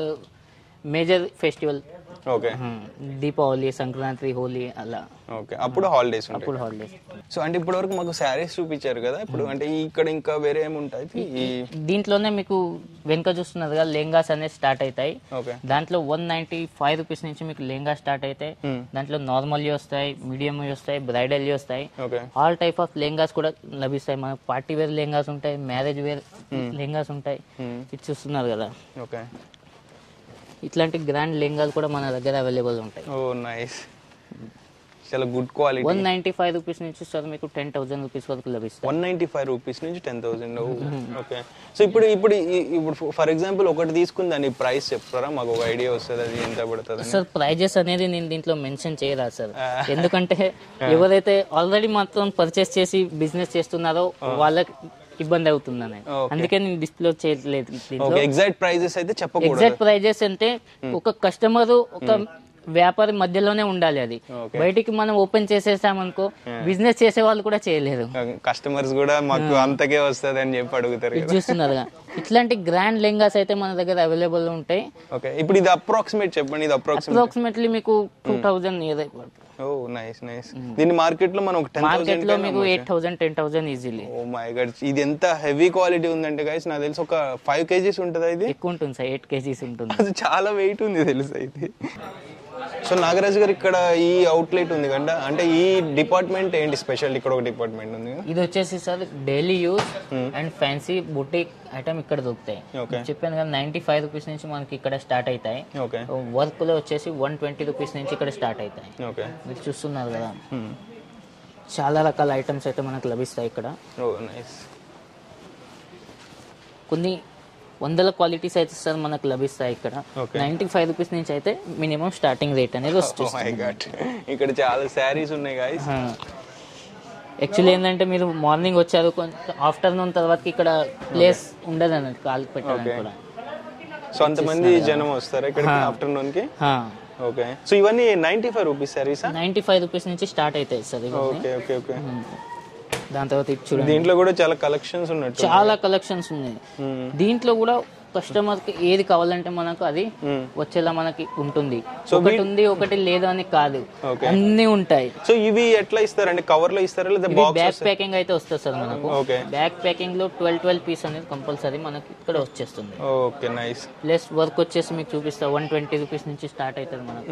major festival okay Deepavali Sankranti Holi అలా ఓకే అప్పుడు హాలిడేస్ ఉంటాయి అప్పుడు హాలిడేస్ సో అంటే ఇప్పటి వరకు మాకు శారీస్ చూపించారు కదా ఇప్పుడు అంటే ఇక్కడ ఇంకా వేరే ఏముంటాయి ఈ దీంట్లోనే మీకు వెనుక చూస్తున్నారు కదా లెహంగాస్ అనేది స్టార్ట్ అవుతాయి ఓకే దాంట్లో వన్ నైన్టీ ఫైవ్ రూపీస్ నుంచి మీకు లెహంగా స్టార్ట్ అయితే దాంట్లో నార్మల్ వస్తాయి మీడియం వస్తాయి బ్రైడల్ వస్తాయి okay all type of lehengas కూడా లభిస్తాయి మనకు పార్టీ వేర్ లెహంగాస్ ఉంటాయి మ్యారేజ్ వేర్ లెహంగాస్ ఉంటాయి ఇది చూస్తున్నారు కదా ఓకే ఇట్లాంటి గ్రాండ్ లెహంగాలు కూడా మన దగ్గర అవైలబుల్ ఉంటాయి ఓ నైస్ చాలా good quality one ninety five rupees నుంచి సార్ మీకు టెన్ థౌసండ్ రూపీస్ వరకు లభిస్తాయి వన్ నైన్టీ ఫైవ్ రూపీస్ నుంచి టెన్ థౌసండ్ ఓకే సో ఇప్పుడు ఇప్పుడు ఈ- ఇప్పుడు ఫర్ ఎగ్జాంపుల్ ఒకటి తీసుకుని దాని ప్రైస్ చెప్తారా మాకు ఒక ఐడియా వస్తుంది అది ఎంత పడుతుంది సార్ ప్రైజెస్ అనేది నేను దీంట్లో మెన్షన్ చేయరాదు సార్ ఎందుకంటే ఎవరైతే ఆల్రెడీ మాత్రం పర్చేస్ చేసి బిజినెస్ చేస్తున్నారో వాళ్ళకి ఇబ్బంది అవుతుందని అందుకే నేను డిస్ప్లే చేయట్లేదు దీంట్లో ఓకే ఎగ్జాక్ట్ ప్రైజెస్ అయితే చెప్పకూడదు ఎగ్జాక్ట్ ప్రైజెస్ అంటే ఒక కస్టమర్ ఒక వ్యాపారి మధ్యలోనే ఉండాలి అది Okay. బయటికి మనం ఓపెన్ చేసేసామనుకో బిజినెస్ చేసే వాళ్ళు కూడా చేయలేరు కస్టమర్స్ కూడా మాకు అంతకే వస్తుంది అని చెప్పి అడుగుతారు ఇది చూస్తున్నారు కదా. ఇట్లాంటి గ్రాండ్ లెహంగాస్ అయితే మన దగ్గర అవైలబుల్ ఉంటాయి ఓకే ఇప్పుడు ఇది అప్రాక్సిమేట్ చెప్పండి ఇది అప్రాక్సిమేట్ అప్రాక్సిమేట్లీ మీకు two thousand oh nice nice దీని మార్కెట్ లో మనం ఒక టెన్ మార్కెట్ థౌసండ్ లో మీకు eight thousand ten thousand easily oh my god ఇది ఎంత హెవీ క్వాలిటీ ఉందంటే గైస్ నాకు తెలిసి ఒక ఫైవ్ కేజీస్ ఉంటుందా ఇది ఎక్కువ ఉంటుంది సార్ ఎయిట్ కేజీస్ ఉంటుంది అది చాలా వెయిట్ ఉంది తెలుసా ఇది సో నాగరాజ్ గారు ఇక్కడ ఈ అవుట్లెట్ ఉంది కదా అంటే ఈ డిపార్ట్మెంట్ ఏంటి స్పెషల్ ఇక్కడ ఒక డిపార్ట్మెంట్ ఉంది కదా? ఇది వచ్చేసి sir daily use and fancy boutique item ఇక్కడ దొరుకుతాయి Okay. చెప్పాను కదా నైన్టీ ఫైవ్ రూపీస్ నుంచి మనకి ఇక్కడ స్టార్ట్ అవుతాయి ఓకే వర్క్ లో వచ్చేసి వన్ ట్వంటీ రూపీస్ నుంచి ఇక్కడ స్టార్ట్ అవుతాయి ఓకే మీరు చూస్తున్నారు కదా చాలా రకాల ఐటమ్స్ అయితే మనకు లభిస్తాయి ఇక్కడ ఓ నైస్ కొన్ని వందల క్వాలిటీస్ అయితే సార్ మనకు లభిస్తాయి ఇక్కడ Okay. నైన్టీ ఫైవ్ రూపీస్ నుంచి అయితే మినిమం స్టార్టింగ్ రేట్ అనేది ఓ వస్తుంది మై గాడ్ ఇక్కడ చాలా శారీస్ ఉన్నాయి గాయస్ యాక్చువల్లీ ఏంటంటే మీరు మార్నింగ్ వచ్చారు కొంచెం ఆఫ్టర్నూన్ తర్వాత ఇక్కడ ప్లేస్ ఉండదు అన్నట్టు కాలు పెట్టడానికి Okay. కూడా సో అంతమంది జనం వస్తారు ఇక్కడికి ఆఫ్టర్నూన్ కి ఓకే సో ఇవన్నీ నైన్టీ ఫైవ్ రూపీస్ శారీసా నైన్టీ ఫైవ్ రూపీస్ నుంచి స్టార్ట్ అవుతాయి సార్ ఇవన్నీ ఓకే ఓకే ఓకే దాని తర్వాత ఇది చూడండి దీంట్లో కూడా చాలా కలెక్షన్స్ ఉన్నట్టు చాలా కలెక్షన్స్ ఉన్నాయి Hmm. దీంట్లో కూడా కస్టమర్ కి ఏది కావాలంటే మనకు అది Hmm. వచ్చేలా మనకి ఉంటుంది So ఒకటి ఉంది ఒకటి లేదు అని కాదు Okay. అన్ని ఉంటాయి సో ఇవి ఎట్లా ఇస్తారండి కవర్ లో ఇస్తారా లేదా ఇది బాక్స్ బ్యాక్ ప్యాకింగ్ అయితే వస్తుంది సార్ మనకు ఓకే బ్యాక్ ప్యాకింగ్ లో ట్వెల్వ్ ట్వెల్వ్ పీస్ అనేది కంపల్సరీ మనకి ఇక్కడ వచ్చేస్తుంది ఓకే నైస్ ప్లస్ వర్క్ వచ్చేసి మీకు చూపిస్తా వన్ ట్వంటీ రూపీస్ నుంచి స్టార్ట్ అవుతుంది మనకు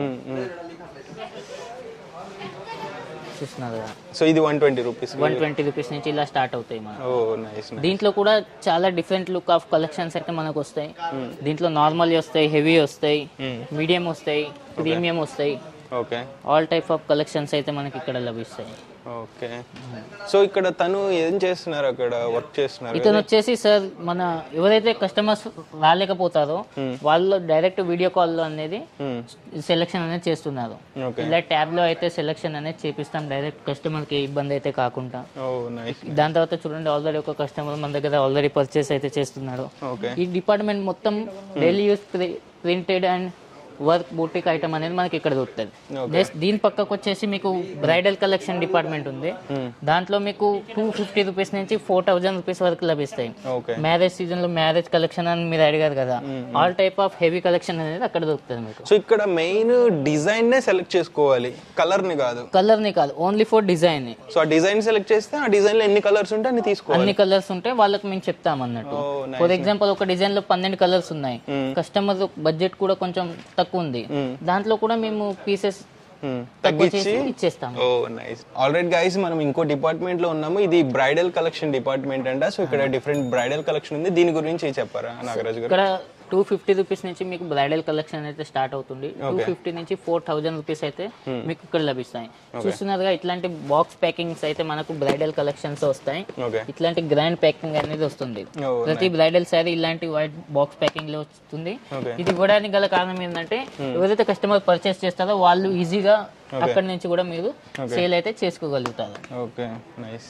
చూస్తున్నారు కదా సో ఇది one twenty rupees one twenty rupees నుంచి ఇలా స్టార్ట్ అవుతాయి మనకు ఓ నైస్ దీంట్లో కూడా చాలా డిఫరెంట్ లుక్ ఆఫ్ కలెక్షన్స్ అయితే మనకు వస్తాయి దీంట్లో నార్మల్ వస్తాయి హెవీ వస్తాయి మీడియం వస్తాయి ప్రీమియం వస్తాయి okay all type of collections అయితే మనకి ఇక్కడ లభిస్తాయి ఓకే సో ఇక్కడ తను ఏం చేస్తున్నారు అక్కడ వర్క్ చేస్తున్నారు ఇతను వచ్చేసి సార్ మన ఎవరైతే కస్టమర్స్ రాలేకపోతారో వాళ్ళు డైరెక్ట్ వీడియో కాల్ లో అనేది సెలెక్షన్ అనేది చేస్తున్నారు ఓకే ఇలా ట్యాబ్ లో అయితే సెలెక్షన్ అనేది చేపిస్తాం డైరెక్ట్ కస్టమర్ కి ఏ ఇబ్బంది అయితే కాకుండా ఓ నైస్ దాని తర్వాత చూడండి ఆల్రెడీ ఒక కస్టమర్ మన దగ్గర ఆల్రెడీ పర్చేస్ అయితే చేస్తున్నాడు ఓకే ఈ డిపార్ట్మెంట్ మొత్తం daily use printed and work boutique item అనేది మనకి ఇక్కడ దొరుకుతుంది Okay. నెక్స్ట్ దీని పక్కకు వచ్చేసి మీకు బ్రైడల్ కలెక్షన్ డిపార్ట్మెంట్ ఉంది దాంట్లో మీకు టూ ఫిఫ్టీ రూపీస్ నుంచి ఫోర్ థౌజండ్ రూపీస్ వరకు లభిస్తాయి ఓకే మ్యారేజ్ సీజన్ లో మ్యారేజ్ కలెక్షన్ అని మీరు అడిగారు కదా all type of heavy collection అనేది అక్కడ దొరుకుతుంది మీకు సో ఇక్కడ మెయిన్ డిజైన్ నే సెలెక్ట్ చేసుకోవాలి కలర్ ని కాదు కలర్ ని కాదు ఓన్లీ ఫర్ డిజైన్ సో ఆ డిజైన్ సెలెక్ట్ చేస్తే ఆ డిజైన్ లో ఎన్ని కలర్స్ ఉంటే అన్ని తీసుకోవాలి అన్ని కలర్స్ ఉంటే వాళ్ళకి మేము చెప్తాం అన్నట్టు ఓ నైస్ ఫర్ ఎగ్జాంపుల్ ఒక డిజైన్ లో పన్నెండు కలర్స్ ఉన్నాయి కస్టమర్ బడ్జెట్ కూడా కొంచెం తక్కువ ఉంది దాంట్లో కూడా మేము పీసెస్ తగ్గించి చేసి ఇచ్చేస్తాము ఓ నైస్ ఆల్రెడీ గైస్ మనం ఇంకో డిపార్ట్మెంట్ లో ఉన్నాము ఇది బ్రైడల్ కలెక్షన్ డిపార్ట్మెంట్ అంట సో ఇక్కడ డిఫరెంట్ బ్రైడల్ కలెక్షన్ ఉంది దీని గురించి చెప్పారా నాగరాజు గారు ఇక్కడ టూ ఫిఫ్టీ రూపీస్ నుంచి మీకు బ్రైడల్ కలెక్షన్ అయితే స్టార్ట్ అవుతుంది టూ ఫిఫ్టీ నుంచి ఫోర్ థౌజండ్ రూపీస్ అయితే మీకు ఇక్కడ లభిస్తాయి చూస్తున్నారుగా ఇట్లాంటి బాక్స్ ప్యాకింగ్స్ అయితే మనకు బ్రైడల్ కలెక్షన్స్ వస్తాయి ఓకే ఇట్లాంటి గ్రాండ్ ప్యాకింగ్ అనేది వస్తుంది ఓ ప్రతి బ్రైడల్ శారీ ఇలాంటి వైట్ బాక్స్ ప్యాకింగ్ లో వస్తుంది Okay. ఇది ఇవ్వడానికి గల కారణం ఏంటంటే ఎవరైతే కస్టమర్ పర్చేస్ చేస్తారో వాళ్ళు ఈజీగా అక్కడి నుంచి కూడా మీరు సేల్ అయితే చేసుకోగలుగుతారు ఓకే నైస్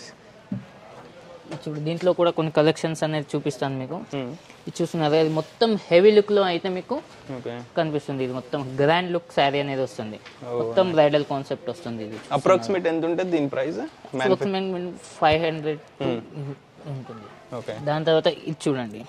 చూడు దీంట్లో కూడా కొన్ని కలెక్షన్స్ అనేది చూపిస్తాను మీకు ఇది చూస్తున్నారు ఇది మొత్తం హెవీ లుక్ లో అయితే మీకు ఓకే కనిపిస్తుంది ఇది మొత్తం గ్రాండ్ లుక్ శారీ అనేది వస్తుంది మొత్తం బ్రైడల్ కాన్సెప్ట్ వస్తుంది ఇది అప్రాక్సిమేట్ ఎంత ఉంటుంది దీని ప్రైస్ ఫైవ్ హండ్రెడ్ ఉంటుంది ఓకే దాని తర్వాత ఇది చూడండి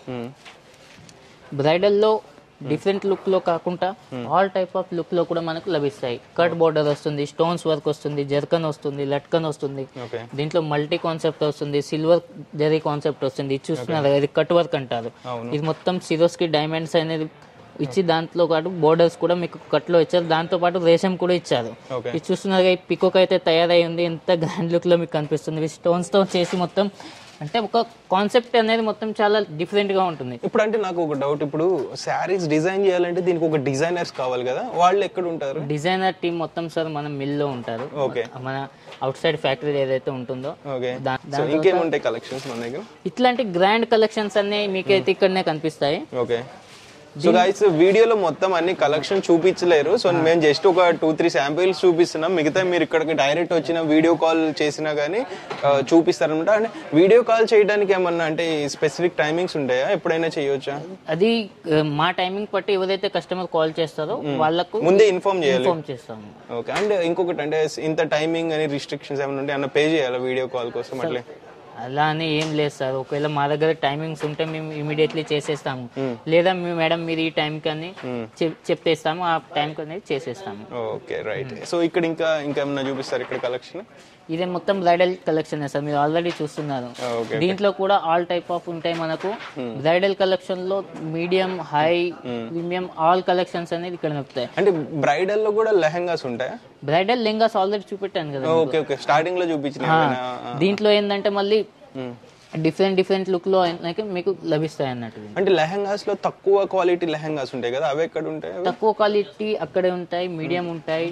బ్రైడల్లో డిఫరెంట్ లుక్ లో కాకుండా ఆల్ టైప్ ఆఫ్ లుక్ లో కూడా మనకు లభిస్తాయి కట్ బోర్డర్ వస్తుంది స్టోన్స్ వర్క్ వస్తుంది జర్కన్ వస్తుంది లట్కన్ వస్తుంది ఓకే దీంట్లో మల్టీ కాన్సెప్ట్ వస్తుంది సిల్వర్ జరీ కాన్సెప్ట్ వస్తుంది ఇది చూస్తున్నారు కదా, ఇది కట్ వర్క్ అంటారు అవును. ఇది మొత్తం సిరోస్ కి డైమండ్స్ అనేది ఇచ్చి దాంట్లో పాటు బోర్డర్స్ కూడా మీకు కట్లో ఇచ్చారు దాంతో పాటు రేషం కూడా ఇచ్చారు ఓకే ఇది చూస్తున్నారు కదా, ఈ పికోక్ అయితే తయారై ఉంది ఎంత గ్రాండ్ లుక్ లో మీకు కనిపిస్తుంది ఇది స్టోన్స్ తో చేసి మొత్తం అంటే ఒక కాన్సెప్ట్ అనేది మొత్తం చాలా డిఫరెంట్ గా ఉంటుంది ఇప్పుడు అంటే నాకు ఒక డౌట్ ఇప్పుడు శారీస్ డిజైన్ చేయాలంటే దీనికి ఒక డిజైనర్స్ కావాలి కదా వాళ్ళు ఎక్కడ ఉంటారు డిజైనర్ టీం మొత్తం సార్ మన మిల్ లో ఉంటారు ఓకే మన అవుట్ సైడ్ ఫ్యాక్టరీ ఏదైతే ఉంటుందో ఓకే దా- సో ఇంకేముంటాయి కలెక్షన్స్ మన దగ్గర ఇట్లాంటి గ్రాండ్ కలెక్షన్స్ అన్ని మీకైతే ఇక్కడనే కనిపిస్తాయి ఓకే సో గైస్ వీడియోలో మొత్తం అన్ని కలెక్షన్ చూపించలేరు సో మేము జస్ట్ ఒక టూ త్రీ శాంపిల్స్ చూపిస్తున్నాం మిగతా మీరు ఇక్కడికి డైరెక్ట్ వచ్చిన వీడియో కాల్ చేసినా కానీ చూపిస్తారనమాట అంటే వీడియో కాల్ చేయడానికి ఏమన్నా అంటే స్పెసిఫిక్ టైమింగ్స్ ఉంటాయా ఎప్పుడైనా చేయొచ్చా అది ఆ, మా టైమింగ్ బట్టి ఎవరైతే కస్టమర్ కాల్ చేస్తారో వాళ్ళకు ముందే ఇన్ఫార్మ్ చేయాలి ఇన్ఫార్మ్ చేస్తాము ఓకే అండ్ ఇంకొకటి అంటే ఇంత టైమింగ్ అని రిస్ట్రిక్షన్స్ ఏమైనా ఉంటే అన్న పే చేయాలా వీడియో కాల్ కోసం అట్లే అలా అని ఏం లేదు సార్ ఒకవేళ మా దగ్గర టైమింగ్స్ ఉంటే మేము ఇమీడియట్లీ చేసేస్తాము లేదా మీ మేడం మీరు ఈ టైం కని చెప్- చెప్పేస్తాము ఆ టైం అనేది చేసేస్తాము ఓకే రైట్ సో ఇక్కడ ఇంకా ఇంకా ఏమన్నా చూపిస్తారు ఇక్కడ కలెక్షన్ ఇదే మొత్తం బ్రైడల్ కలెక్షన్ సార్ మీరు ఆల్రెడీ చూస్తున్నారు ఓకే దీంట్లో కూడా ఆల్ టైప్ ఆఫ్ ఉంటాయి మనకు బ్రైడల్ కలెక్షన్ లో medium high premium all collections అనేది ఇక్కడ దొరుకుతాయి అంటే బ్రైడల్ లో కూడా లెహంగాస్ ఉంటాయా బ్రైడల్ లెంగాస్ ఆల్రెడీ చూపెట్టాను కదా ఓకే ఓకే స్టార్టింగ్ లో చూపించిన దీంట్లో ఏంటంటే మళ్ళీ డిఫరెంట్ డిఫరెంట్ లుక్ లో అయితే మీకు లభిస్తాయి అన్నట్టు అంటే లెహంగాస్ లో తక్కువ క్వాలిటీ లెహంగాస్ ఉంటాయి కదా అవి ఎక్కడ ఉంటాయి అవి? తక్కువ క్వాలిటీ అక్కడే ఉంటాయి మీడియం ఉంటాయి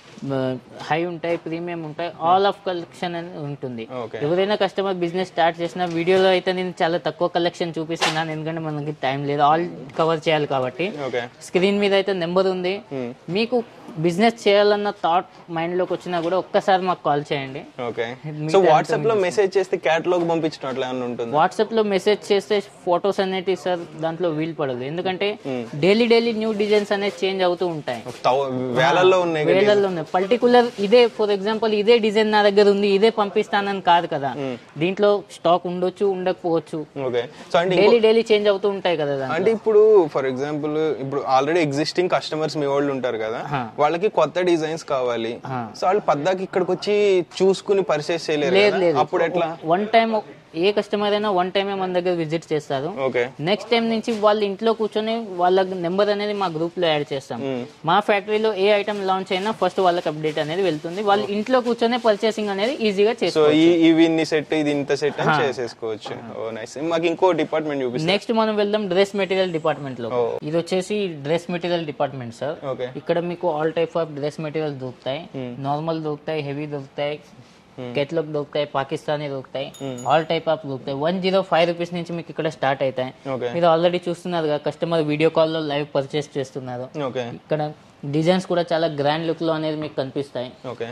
హై ఉంటాయి ప్రీమియం ఉంటాయి ఆల్ ఆఫ్ కలెక్షన్ అని ఉంటుంది ఓకే ఎవరైనా కస్టమర్ బిజినెస్ స్టార్ట్ చేసిన వీడియోలో అయితే నేను చాలా తక్కువ కలెక్షన్ చూపిస్తున్నాను ఎందుకంటే మనకి టైం లేదు ఆల్ కవర్ చేయాలి కాబట్టి ఓకే స్క్రీన్ మీద అయితే నెంబర్ ఉంది మీకు బిజినెస్ చేయాలన్న థాట్ మైండ్ లోకి వచ్చినా కూడా ఒక్కసారి మాకు కాల్ చేయండి ఓకే సో వాట్సాప్ లో మెసేజ్ చేస్తే క్యాటలాగ్ పంపించడం అట్లా ఏమన్నా ఉంటుంది వాట్సాప్ లో మెసేజ్ చేస్తే ఫొటోస్ అనేవి సార్ దాంట్లో వీలు పడదు ఎందుకంటే డైలీ డైలీ న్యూ డిజైన్స్ అనేది చేంజ్ అవుతూ ఉంటాయి తౌ- వేలల్లో ఉన్నాయి కదా. వేలల్లో ఉన్నాయి పర్టికులర్ ఇదే ఫర్ ఎగ్జాంపుల్ ఇదే డిజైన్ నా దగ్గర ఉంది ఇదే పంపిస్తానని కాదు కదా దీంట్లో స్టాక్ ఉండొచ్చు ఉండకపోవచ్చు ఓకే సో అంటే డైలీ డైలీ చేంజ్ అవుతూ ఉంటాయి కదా దాంట్లో. అంటే ఇప్పుడు ఫర్ ఎగ్జాంపుల్ ఇప్పుడు ఆల్రెడీ ఎగ్జిస్టింగ్ కస్టమర్స్ మీ వాళ్ళు ఉంటారు కదా వాళ్ళకి కొత్త డిజైన్స్ కావాలి సో వాళ్ళు పద్దాకి ఇక్కడికి వచ్చి చూసుకుని పర్చేస్ చేయలేరు లేదు కదా? లేదు అప్పుడు ఎట్లా వన్ టైం ఏ కస్టమర్ అయినా వన్ టైమే మన దగ్గర విజిట్ చేస్తారు ఓకే నెక్స్ట్ టైం నుంచి వాళ్ళ ఇంట్లో కూర్చొని వాళ్ళ నెంబర్ అనేది మా గ్రూప్ లో యాడ్ చేస్తాం మా ఫ్యాక్టరీలో ఏ ఐటమ్ లాంచ్ అయినా ఫస్ట్ వాళ్ళకి అప్డేట్ అనేది వెళ్తుంది వాళ్ళ ఇంట్లో కూర్చొని పర్చేసింగ్ అనేది ఈజీగా సో చేస్తారు ఈ ఇవి ఇన్ని సెట్ ఇది ఇంత సెట్ అని చేసేసుకోవచ్చు ఓ నైస్ మాకు ఇంకో డిపార్ట్మెంట్ చూపిస్తుంది నెక్స్ట్ మనం వెళ్దాం డ్రెస్ మెటీరియల్ డిపార్ట్మెంట్ లో ఇది వచ్చేసి dress material department sir okay ఇక్కడ మీకు all type of dress material దొరుకుతాయి నార్మల్ దొరుకుతాయి హెవీ దొరుకుతాయి కెట్లాగ్ దొరుకుతాయి పాకిస్తానీ దొరుకుతాయి ఆల్ టైప్ ఆఫ్ దొరుకుతాయి వన్ జీరో ఫైవ్ రూపీస్ నుంచి మీకు ఇక్కడ స్టార్ట్ అవుతాయి ఓకే మీరు ఆల్రెడీ చూస్తున్నారు కదా కస్టమర్ వీడియో కాల్ లో లైవ్ పర్చేస్ చేస్తున్నారు ఓకే ఇక్కడ డిజైన్స్ కూడా చాలా గ్రాండ్ లుక్ లో అనేది మీకు కనిపిస్తాయి ఓకే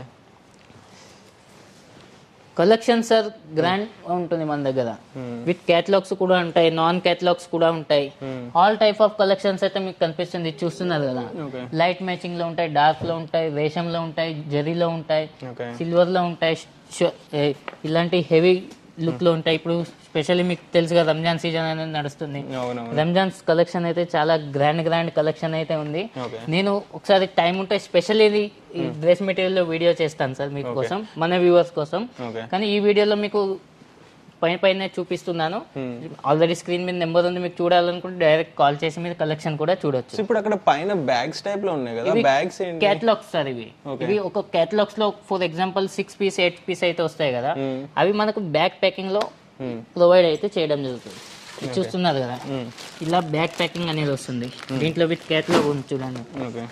కలెక్షన్ సార్ గ్రాండ్ ఉంటుంది మన దగ్గర విత్ క్యాటలాగ్స్ కూడా ఉంటాయి నాన్ క్యాటలాగ్స్ కూడా ఉంటాయి ఆల్ టైప్ ఆఫ్ కలెక్షన్స్ అయితే మీకు కనిపిస్తుంది ఇది చూస్తున్నారు కదా ఓకే లైట్ మ్యాచింగ్ లో ఉంటాయి డార్క్ లో ఉంటాయి రేషంలో ఉంటాయి జరీలో ఉంటాయి ఓకే సిల్వర్ లో ఉంటాయి ష- ఏ, ఇలాంటి హెవీ లుక్ లో ఉంటాయి ఇప్పుడు స్పెషల్లీ మీకు తెలుసు కదా రంజాన్ సీజన్ అనేది నడుస్తుంది అవునవును రంజాన్ కలెక్షన్ అయితే చాలా గ్రాండ్ గ్రాండ్ కలెక్షన్ అయితే ఉంది ఓకే నేను ఒకసారి టైం ఉంటే స్పెషల్ ఇది ఈ డ్రెస్ మెటీరియల్ లో వీడియో చేస్తాను సార్ మీకోసం మన వ్యూవర్స్ కోసం ఓకే కానీ ఈ వీడియోలో మీకు పైన పైన చూపిస్తున్నాను ఆల్రెడీ స్క్రీన్ మీద నెంబర్ ఉంది మీకు చూడాలనుకుంటే డైరెక్ట్ కాల్ చేసి మీరు కలెక్షన్ కూడా చూడొచ్చు సో ఇప్పుడు అక్కడ పైన బ్యాగ్స్ టైప్ లో ఉన్నాయి కదా బ్యాగ్స్ ఏంటి క్యాటలాగ్స్ సార్ ఇవి ఇవి ఒక క్యాటలాగ్స్ లో for example six piece eight piece అయితే వస్తాయి కదా అవి మనకు బ్యాక్ ప్యాకింగ్ లో ప్రొవైడ్ అయితే చేయడం జరుగుతుంది ఇది చూస్తున్నారు కదా ఇలా బ్యాక్ ప్యాకింగ్ అనేది వస్తుంది దీంట్లో విత్ క్యాటలాగ్ ఉంది చూడండి ఓకే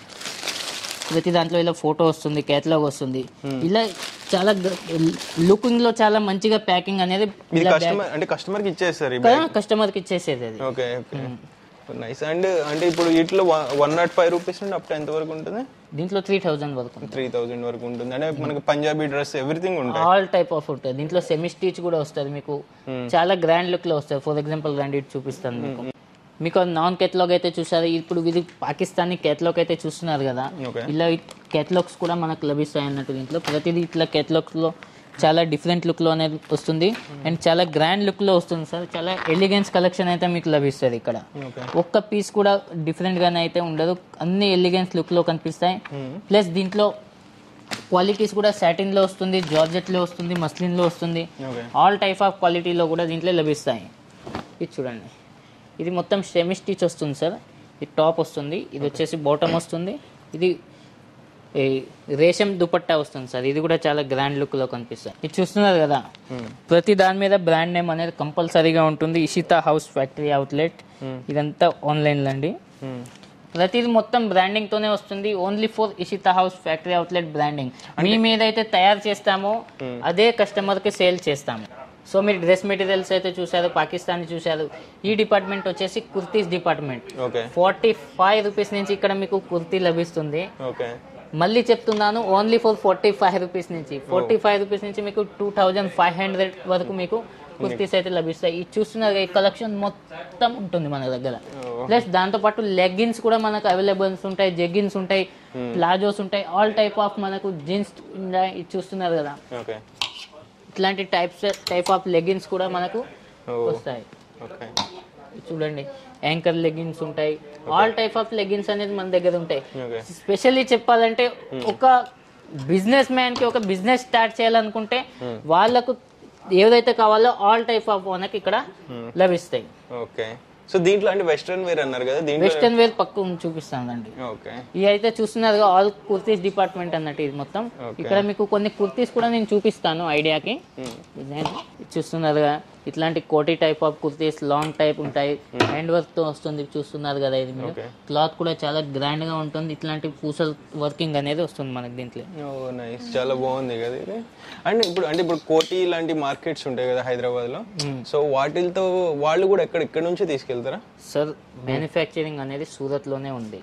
ప్రతి దాంట్లో ఇలా ఫోటో వస్తుంది క్యాటలాగ్ వస్తుంది ఇలా చాలా లుకింగ్ లో చాలా మంచిగా ప్యాకింగ్ అనేది ఇది కస్టమర్ అంటే కస్టమర్ కి ఇచ్చేస్తారు ఈ కస్టమర్ కి ఇచ్చేసేది అది ఓకే ఓకే నైస్ అండ్ అంటే ఇప్పుడు వీటిలో వన్ నాట్ ఫైవ్ రూపీస్ నుండి అప్ టు ఎంత వరకు ఉంటుంది దీంట్లో త్రీ థౌజండ్ వరకు త్రీ థౌజండ్ వరకు ఉంటుంది అంటే మనకి పంజాబీ డ్రెస్ ఎవ్రీథింగ్ ఉంటాయి ఆల్ టైప్ ఆఫ్ ఉంటుంది దీంట్లో సెమీ స్టిచ్ కూడా వస్తుంది మీకు చాలా గ్రాండ్ లుక్ లో వస్తుంది ఫర్ ఎగ్జాంపుల్ రండి ఇటు చూపిస్తాను మీకు మీకు నాన్ కేటలాగ్ అయితే చూసారు ఇప్పుడు ఇది పాకిస్తానీ కేటలాగ్ అయితే చూస్తున్నారు కదా ఓకే ఇలా కేటలాగ్స్ కూడా మనకు లభిస్తాయి అన్నట్టు దీంట్లో ప్రతిదీ ఇట్లా కేటలాగ్స్ లో చాలా డిఫరెంట్ లుక్ లో అనేది వస్తుంది అండ్ చాలా గ్రాండ్ లుక్ లో వస్తుంది సార్ చాలా ఎలిగెన్స్ కలెక్షన్ అయితే మీకు లభిస్తుంది ఇక్కడ ఓకే ఒక్క పీస్ కూడా డిఫరెంట్ గానే అయితే ఉండదు అన్ని ఎలిగెన్స్ లుక్ లో కనిపిస్తాయి ప్లస్ దీంట్లో క్వాలిటీస్ కూడా సాటిన్ లో వస్తుంది జార్జెట్ లో వస్తుంది మస్లిన్ లో వస్తుంది ఓకే ఆల్ టైప్ ఆఫ్ క్వాలిటీలో కూడా దీంట్లో లభిస్తాయి ఇది చూడండి ఇది మొత్తం సెమీ స్టిచ్ వస్తుంది సార్ ఇది టాప్ వస్తుంది ఇది వచ్చేసి బాటమ్ వస్తుంది ఇది ఈ రేషం దుపట్టా వస్తుంది సార్ ఇది కూడా చాలా గ్రాండ్ లుక్ లో కనిపిస్తుంది ఇది చూస్తున్నారు కదా ప్రతి దాని మీద బ్రాండ్ నేమ్ అనేది కంపల్సరీగా ఉంటుంది ఇషితా హౌస్ ఫ్యాక్టరీ అవుట్లెట్ ఇదంతా ఆన్లైన్ అండి ప్రతిది మొత్తం బ్రాండింగ్ తోనే వస్తుంది only for Ishita house factory outlet branding మేము ఏదైతే తయారు చేస్తామో అదే కస్టమర్ కి సేల్ చేస్తాము సో మీరు డ్రెస్ మెటీరియల్స్ అయితే చూసారు పాకిస్తాన్ చూసారు ఈ డిపార్ట్మెంట్ వచ్చేసి kurtis department okay forty five rupees నుంచి ఇక్కడ మీకు కుర్తీ లభిస్తుంది ఓకే మళ్ళీ చెప్తున్నాను only for forty five rupees నుంచి ఫార్టీ ఫైవ్ రూపీస్ నుంచి మీకు టూ థౌజండ్ ఫైవ్ హండ్రెడ్ వరకు మీకు కుర్తీస్ అయితే లభిస్తాయి ఇది చూస్తున్నారు ఈ కలెక్షన్ మొత్తం ఉంటుంది మన దగ్గర ప్లస్ దాంతో పాటు లెగ్గిన్స్ కూడా మనకు అవైలబుల్స్ ఉంటాయి జెగ్గిన్స్ ఉంటాయి ప్లాజోస్ ఉంటాయి ఆల్ టైప్ ఆఫ్ మనకు జీన్స్ ఉన్నాయి ఇది చూస్తున్నారు కదా ఓకే ఇట్లాంటి టైప్స్ టైప్ ఆఫ్ లెగ్గిన్స్ కూడా మనకు ఓ వస్తాయి ఓకే చూడండి యాంకర్ లెగ్గిన్స్ ఉంటాయి ఆల్ టైప్ ఆఫ్ లెగ్గిన్స్ అనేది మన దగ్గర ఉంటాయి ఓకే స్పెషల్లీ చెప్పాలంటే ఒక బిజినెస్ మ్యాన్ కి ఒక బిజినెస్ స్టార్ట్ చేయాలనుకుంటే వాళ్ళకు ఏదైతే కావాలో ఆల్ టైప్ ఆఫ్ మనకి ఇక్కడ లభిస్తాయి ఓకే సో దీంట్లో అంటే వెస్ట్రన్ వేర్ అన్నారు కదా దీంట్లో వెస్టర్న్ వేర్ పక్క చూపిస్తానండి ఓకే ఇవి అయితే చూస్తున్నారు ఆల్ కుర్తీస్ డిపార్ట్మెంట్ అన్నట్టు ఇది మొత్తం Okay. ఇక్కడ మీకు కొన్ని కుర్తీస్ కూడా నేను చూపిస్తాను ఐడియాకి ఇదేంటి? చూస్తున్నారుగా ఇట్లాంటి కోటి type of kurtis long type ఉంటాయి హ్యాండ్ వర్క్ తో వస్తుంది చూస్తున్నారు కదా ఇది మీరు Okay. క్లాత్ కూడా చాలా గ్రాండ్ గా ఉంటుంది ఇట్లాంటి పూసల్ వర్కింగ్ అనేది వస్తుంది మనకి దీంట్లో ఓ నైస్ చాలా బాగుంది కదా ఇది అండ్ ఇప్పుడు అంటే ఇప్పుడు కోటి లాంటి మార్కెట్స్ ఉంటాయి కదా హైదరాబాద్ లో సో వాటితో వాళ్ళు కూడా ఎక్కడ ఇక్కడ నుంచే తీసుకెళ్తారా సార్ మ్యానుఫ్యాక్చరింగ్ అనేది సూరత్ లోనే ఉంది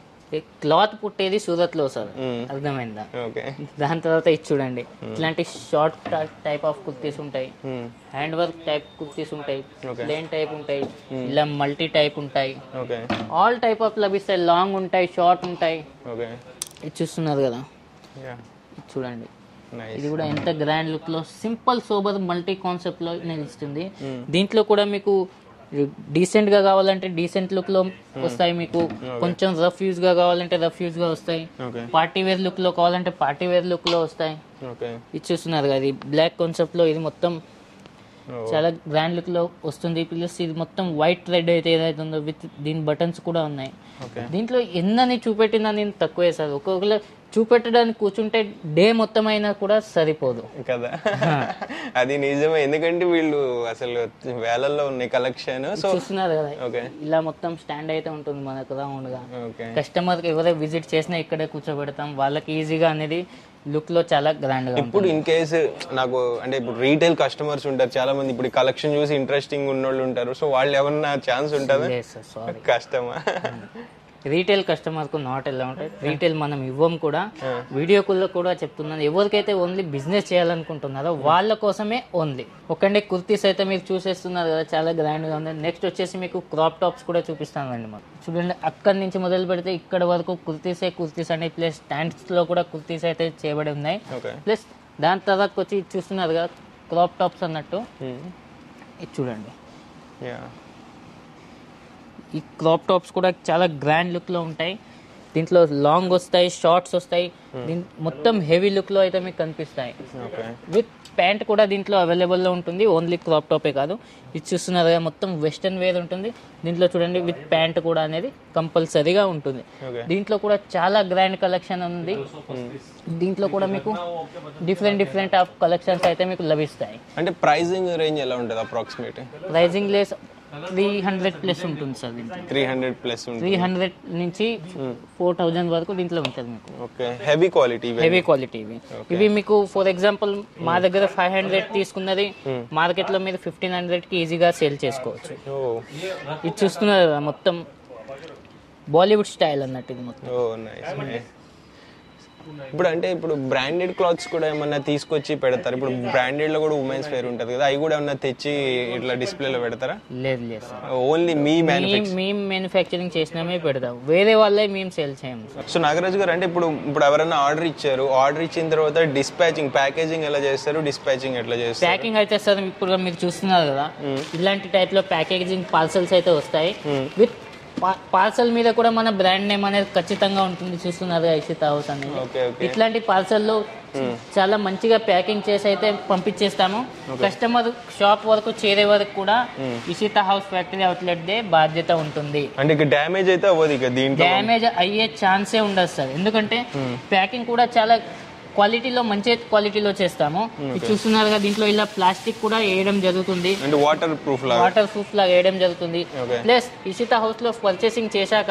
ఈ క్లాత్ పుట్టేది సూరత్ లో సార్ మ్మ్. అర్థమైందా ఓకే దాని తర్వాత ఇది చూడండి ఇట్లాంటి షార్ట్ టైప్ ఆఫ్ కుర్తీస్ ఉంటాయి హ్యాండ్ వర్క్ టైప్ కుర్తీస్ ఉంటాయి Okay. ప్లేన్ టైప్ ఉంటాయి ఇలా మల్టీ టైప్ ఉంటాయి ఓకే ఆల్ టైప్ ఆఫ్ లభిస్తాయి లాంగ్ ఉంటాయి షార్ట్ ఉంటాయి ఓకే ఇది చూస్తున్నారు కదా యా ఇది చూడండి నైస్ ఇది కూడా ఎంత గ్రాండ్ లుక్ లో సింపుల్ సోబర్ మల్టీ కాన్సెప్ట్ లో నేను ఇస్తుంది దీంట్లో కూడా మీకు డీసెంట్ గా కావాలంటే డీసెంట్ లుక్ లో వస్తాయి మీకు కొంచెం రఫ్ యూజ్ గా కావాలంటే రఫ్ యూజ్ గా వస్తాయి ఓకే పార్టీ వేర్ లుక్ లో కావాలంటే పార్టీ వేర్ లుక్ లో వస్తాయి ఓకే ఇది చూస్తున్నారు కదా ఇది బ్లాక్ కాన్సెప్ట్ లో ఇది మొత్తం ఓ చాలా గ్రాండ్ లుక్ లో వస్తుంది ప్లస్ ఇది మొత్తం వైట్ థ్రెడ్ అయితే ఏదైతే ఉందో విత్ దీని బటన్స్ కూడా ఉన్నాయి ఓకే దీంట్లో ఎన్నని చూపెట్టినా నేను తక్కువే సార్ ఒక్కొక్కరు చూపెట్టడానికి కూర్చుంటే డే మొత్తం అయినా కూడా సరిపోదు కదా అది నిజమే ఎందుకంటే వీళ్ళు అసలు వేలల్లో ఉన్నాయి కలెక్షన్ సో చూస్తున్నారు కదా ఓకే ఇలా మొత్తం స్టాండ్ అయితే ఉంటుంది మనకు రౌండ్ గా ఓకే కస్టమర్ కి ఎవరైనా విజిట్ చేసినా ఇక్కడే కూర్చోబెడతాం వాళ్ళకి ఈజీగా అనేది లుక్ లో చాలా గ్రాండ్ గా ఉంటుంది ఇప్పుడు ఇన్ కేస్ నాకు అంటే ఇప్పుడు రీటైల్ కస్టమర్స్ ఉంటారు చాలా మంది ఇప్పుడు కలెక్షన్ చూసి ఇంట్రెస్టింగ్ ఉన్నోళ్ళు ఉంటారు సో వాళ్ళు ఏమన్నా ఛాన్స్ ఉంటుందా లేదు సార్ సారీ కష్టమా రీటైల్ కస్టమర్ కు నాట్ ఎలా ఉంటాయి రీటైల్ మనం ఇవ్వం కూడా వీడియో కాల్ కూడా చెప్తున్నాను ఎవరికైతే ఓన్లీ బిజినెస్ చేయాలనుకుంటున్నారో వాళ్ళ కోసమే ఓన్లీ ఒకండి కుర్తీస్ అయితే మీరు చూసేస్తున్నారు కదా చాలా గ్రాండ్ గా ఉంది నెక్స్ట్ వచ్చేసి మీకు క్రాప్ టాప్స్ కూడా చూపిస్తానండి మనం చూడండి అక్కడి నుంచి మొదలు పెడితే ఇక్కడ వరకు కుర్తీసే కుర్తీస్ అనే ప్లస్ స్టాండ్స్ లో కూడా కుర్తీస్ అయితే చేయబడి ఉన్నాయి ఓకే ప్లస్ దాని తర్వాత వచ్చి ఇది చూస్తున్నారు కదా క్రాప్ టాప్స్ అన్నట్టు ఇది చూడండి యా ఈ క్రాప్ టాప్స్ కూడా చాలా గ్రాండ్ లుక్ లో ఉంటాయి దీంట్లో లాంగ్ వస్తాయి షార్ట్స్ వస్తాయి దీని మొత్తం హెవీ లుక్ లో అయితే మీకు కనిపిస్తాయి ఓకే విత్ ప్యాంట్ కూడా దీంట్లో అవైలబుల్ లో ఉంటుంది ఓన్లీ క్రాప్ టాపే కాదు ఇది చూస్తున్నారు కదా మొత్తం వెస్టర్న్ వేర్ ఉంటుంది దీంట్లో చూడండి విత్ ప్యాంట్ కూడా అనేది కంపల్సరీగా ఉంటుంది ఓకే దీంట్లో కూడా చాలా గ్రాండ్ కలెక్షన్ ఉంది దీంట్లో కూడా మీకు డిఫరెంట్ డిఫరెంట్ ఆఫ్ కలెక్షన్స్ అయితే మీకు లభిస్తాయి అంటే ప్రైజింగ్ రేంజ్ ఎలా ఉంటుంది approximate pricing less three hundred plus ఉంటుంది సార్ దీంట్లో త్రీ హండ్రెడ్ ప్లస్ ఉంటుంది త్రీ హండ్రెడ్ నుంచి ఫోర్ థౌజండ్ వరకు దీంట్లో ఉంటుంది మీకు okay heavy quality heavy quality ఇవి ఇవి మీకు ఫర్ ఎగ్జాంపుల్ మా దగ్గర ఫైవ్ హండ్రెడ్ తీసుకున్నది మార్కెట్ లో మీరు ఫిఫ్టీన్ హండ్రెడ్ కి ఈజీగా సేల్ చేసుకోవచ్చు ఓ ఇది చూస్తున్నారు కదా మొత్తం బాలీవుడ్ స్టైల్ అన్నట్టు ఇది మొత్తం ఓ నైస్ ఇప్పుడు అంటే ఇప్పుడు బ్రాండెడ్ క్లాత్స్ కూడా ఏమన్నా తీసుకొచ్చి పెడతారు ఇప్పుడు బ్రాండెడ్ లో కూడా ఉమెన్స్ వేర్ ఉంటుంది కదా అవి కూడా ఏమన్నా తెచ్చి ఇట్లా డిస్ప్లేలో పెడతారా లేదు లేదు సార్ ఓన్లీ మీ మ్యాన్ మేము మేము మ్యానుఫ్యాక్చరింగ్ చేసినమే పెడతాం వేరే వాళ్ళే మేము సేల్ చేయము సార్ సో నాగరాజు గారు అంటే ఇప్పుడు ఇప్పుడు ఎవరైనా ఆర్డర్ ఇచ్చారు ఆర్డర్ ఇచ్చిన తర్వాత డిస్పాచింగ్ ప్యాకేజింగ్ ఎలా చేస్తారు డిస్పాచింగ్ ఎట్లా చేస్తారు ప్యాకింగ్ అయితే సార్ ఇప్పుడు మీరు చూస్తున్నారు కదా ఇలాంటి టైప్ లో ప్యాకేజింగ్ పార్సల్స్ అయితే వస్తాయి విత్ పార్సల్ మీద కూడా మన బ్రాండ్ నేమ్ అనేది ఖచ్చితంగా ఉంటుంది చూస్తున్నారు కదా ఇషిత హౌస్ అనేది ఓకే ఓకే ఇట్లాంటి పార్సల్లో చాలా మంచిగా ప్యాకింగ్ చేసి అయితే పంపించేస్తాము కస్టమర్ షాప్ వరకు చేరే వరకు కూడా ఇషిత హౌస్ ఫ్యాక్టరీ అవుట్లెట్ దే బాధ్యత ఉంటుంది అంటే ఇక డ్యామేజ్ అయితే అవ్వదు ఇక దీంట్లో డ్యామేజ్ అయ్యే ఛాన్సే ఉండదు సార్ ఎందుకంటే ప్యాకింగ్ కూడా చాలా క్వాలిటీలో మంచి క్వాలిటీలో చేస్తాము ఇది చూస్తున్నారు కదా దీంట్లో ఇలా ప్లాస్టిక్ కూడా వేయడం జరుగుతుంది అంటే వాటర్ ప్రూఫ్ లాగా వాటర్ ప్రూఫ్ లాగా వేయడం జరుగుతుంది Okay. ప్లస్ ఇషిత హౌస్ లో పర్చేసింగ్ చేశాక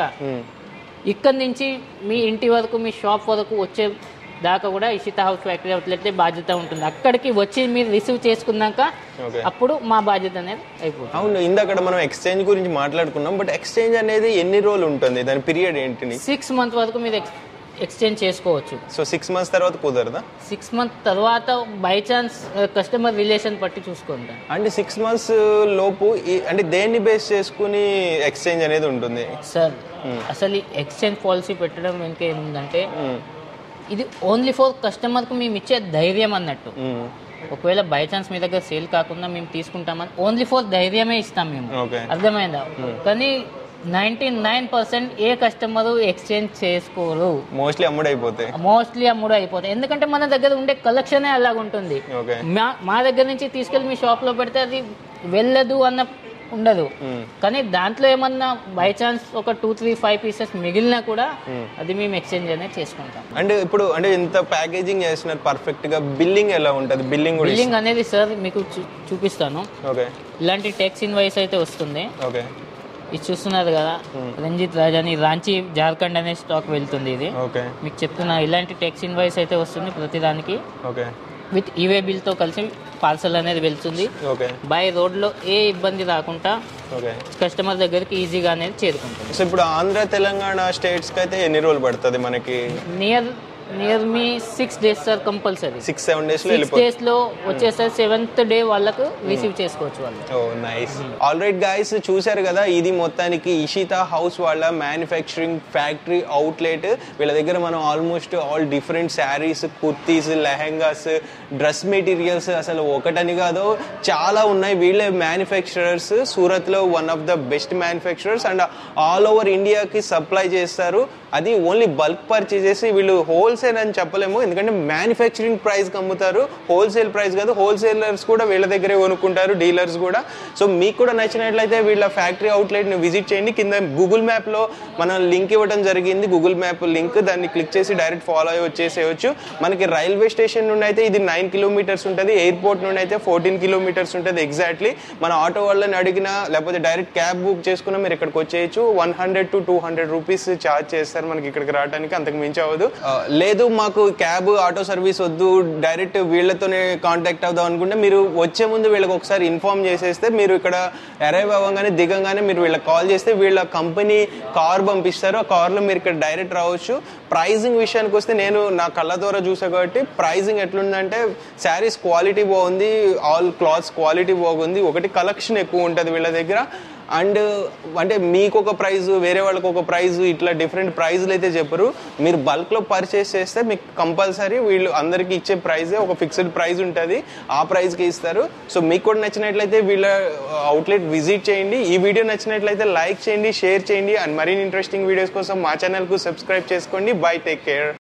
ఇక్కడి నుంచి మీ ఇంటి వరకు మీ షాప్ వరకు వచ్చే దాకా కూడా ఇషిత హౌస్ ఫ్యాక్టరీ అవుట్లెట్ బాధ్యత ఉంటుంది అక్కడికి వచ్చి మీరు రిసీవ్ చేసుకున్నాక ఓకే అప్పుడు మా బాధ్యత అనేది అయిపోతుంది అవును ఇందాక మనం ఎక్స్చేంజ్ గురించి మాట్లాడుకున్నాం బట్ ఎక్స్చేంజ్ అనేది ఎన్ని రోజులు ఉంటుంది దాని పీరియడ్ ఏంటిని సిక్స్ మంత్ వరకు మీరు ఎక్స్ ఎక్స్చేంజ్ చేసుకోవచ్చు సో సిక్స్ మంత్స్ తర్వాత కుదరదా సిక్స్ మంత్ తర్వాత బై ఛాన్స్ కస్టమర్ రిలేషన్ బట్టి చూసుకుంటాం అంటే సిక్స్ మంత్స్ లోపు ఈ- అంటే దేన్ని బేస్ చేసుకుని ఎక్స్చేంజ్ అనేది ఉంటుంది సార్ అసలు ఈ ఎక్స్చేంజ్ పాలసీ పెట్టడం వెనుక ఏముందంటే మ్మ్. ఇది ఓన్లీ ఫర్ కస్టమర్కు మేము ఇచ్చే ధైర్యం అన్నట్టు మ్మ్. ఒకవేళ బై ఛాన్స్ మీ దగ్గర సేల్ కాకుండా మేము తీసుకుంటామని ఓన్లీ ఫర్ ధైర్యమే ఇస్తాం మేము ఓకే అర్థమైందా కానీ నైన్టీ నైన్ పర్సెంట్ ఏ కస్టమర్ ఎక్స్చేంజ్ చేసుకోరు మోస్ట్లీ అమ్ముడైపోతాయి మోస్ట్లీ అమ్ముడు అయిపోతాయి ఎందుకంటే మన దగ్గర ఉండే కలెక్షనే అలాగ ఉంటుంది ఓకే మా మా దగ్గర నుంచి తీసుకెళ్ళి మీ షాప్ లో పెడితే అది వెళ్ళదు అన్న ఉండదు మ్మ్. కానీ దాంట్లో ఏమన్నా బై ఛాన్స్ ఒక టూ త్రీ ఫైవ్ పీసెస్ మిగిలినా కూడా అది మేము ఎక్స్చేంజ్ అనేది చేసుకుంటాం అంటే ఇప్పుడు అంటే ఇంత ప్యాకేజింగ్ చేస్తున్నారు పర్ఫెక్ట్ గా బిల్లింగ్ ఎలా ఉంటుంది బిల్లింగ్ కూడా బిల్లింగ్ అనేది సార్ మీకు చూ- చూపిస్తాను ఓకే ఇలాంటి టెక్స్ ఇన్వాయిస్ అయితే వస్తుంది ఓకే ఇది చూస్తున్నారు కదా రంజిత్ రాజాని రాంచీ జార్ఖండ్ అనే స్టాక్ వెళ్తుంది ఇది ఓకే మీకు చెప్తున్నా ఇలాంటి టెక్స్ ఇన్వాయిస్ అయితే వస్తుంది ప్రతిదానికి ఓకే విత్ ఈవే బిల్తో కలిసి పార్సల్ అనేది వెళ్తుంది ఓకే బై రోడ్లో ఏ ఇబ్బంది రాకుండా ఓకే కస్టమర్ దగ్గరికి ఈజీగా అనేది చేరుకుంటుంది సో ఇప్పుడు ఆంధ్ర తెలంగాణ స్టేట్స్కి అయితే ఎన్ని రోజులు పడుతుంది మనకి నియర్ నియర్ మీ six days sir compulsory six seven డేస్లో సిక్స్ వెళ్ళిపోతుంది డేస్ లో వచ్చేసరి సెవెంత్ డే వాళ్ళకు రిసీవ్ చేసుకోవచ్చు వాళ్ళు oh nice all right guys చూశారు కదా ఇది మొత్తానికి ఇషిత హౌస్ వాళ్ళ మ్యానుఫ్యాక్చరింగ్ ఫ్యాక్టరీ అవుట్లెట్ వీళ్ళ దగ్గర మనం almost all different saris kurtis lehengas dress materials అసలు ఒకటని కాదు చాలా ఉన్నాయి వీళ్ళే మ్యానుఫ్యాక్చరర్స్ సూరత్లో one of the best manufacturers and all over ఇండియాకి సప్లై చేస్తారు అది ఓన్లీ బల్క్ పర్చేజ్ చేసి వీళ్ళు హోల్సేల్ అని చెప్పలేము ఎందుకంటే మ్యానుఫ్యాక్చరింగ్ ప్రైస్కి అమ్ముతారు హోల్సేల్ ప్రైస్ కాదు హోల్సేలర్స్ కూడా వీళ్ళ దగ్గరే కొనుక్కుంటారు డీలర్స్ కూడా సో మీకు కూడా నచ్చినట్లయితే వీళ్ళ ఫ్యాక్టరీ అవుట్లెట్ని విజిట్ చేయండి కింద గూగుల్ మ్యాప్లో మనం లింక్ ఇవ్వడం జరిగింది గూగుల్ మ్యాప్ లింక్ దాన్ని క్లిక్ చేసి డైరెక్ట్ ఫాలో అయ్యి వచ్చేసేయచ్చు మనకి రైల్వే స్టేషన్ నుండి అయితే ఇది నైన్ కిలోమీటర్స్ ఉంటుంది ఎయిర్పోర్ట్ నుండి అయితే ఫోర్టీన్ కిలోమీటర్స్ ఉంటుంది ఎగ్జాక్ట్లీ మన ఆటో వాళ్ళని అడిగినా లేకపోతే డైరెక్ట్ క్యాబ్ బుక్ చేసుకున్నా మీరు ఇక్కడికి వచ్చేయచ్చు one hundred to two hundred rupees charge చేస్తారు మనకి ఇక్కడికి రావడానికి అంతకు మించి అవ్వదు ఆ, లేదు మాకు క్యాబ్ ఆటో సర్వీస్ వద్దు డైరెక్ట్ వీళ్ళతోనే కాంటాక్ట్ అవుదాం అనుకుంటే మీరు వచ్చే ముందు వీళ్ళకి ఒకసారి ఇన్ఫార్మ్ చేసేస్తే మీరు ఇక్కడ అరైవ్ అవ్వగానే దిగంగానే మీరు వీళ్ళకి కాల్ చేస్తే వీళ్ళ కంపెనీ కార్ పంపిస్తారు ఆ కార్లో మీరు ఇక్కడ డైరెక్ట్ రావచ్చు ప్రైజింగ్ విషయానికి వస్తే నేను నా కళ్ళ ద్వారా చూసా కాబట్టి ప్రైజింగ్ ఎట్లుందంటే శారీస్ క్వాలిటీ బాగుంది ఆల్ క్లాత్స్ క్వాలిటీ బాగుంది ఒకటి కలెక్షన్ ఎక్కువ ఉంటుంది వీళ్ళ దగ్గర అండ్ అంటే మీకు ఒక ప్రైజ్ వేరే వాళ్ళకి ఒక ప్రైజ్ ఇట్లా డిఫరెంట్ ప్రైజ్లు అయితే చెప్పరు మీరు బల్క్లో పర్చేస్ చేస్తే మీకు కంపల్సరీ వీళ్ళు అందరికీ ఇచ్చే ప్రైజే ఒక ఫిక్స్డ్ ప్రైజ్ ఉంటుంది ఆ ప్రైస్కి ఇస్తారు సో మీకు కూడా నచ్చినట్లయితే వీళ్ళ అవుట్లెట్ విజిట్ చేయండి ఈ వీడియో నచ్చినట్లయితే లైక్ చేయండి షేర్ చేయండి అండ్ మరిన్ని ఇంట్రెస్టింగ్ వీడియోస్ కోసం మా ఛానల్కు సబ్స్క్రైబ్ చేసుకోండి బై టేక్ కేర్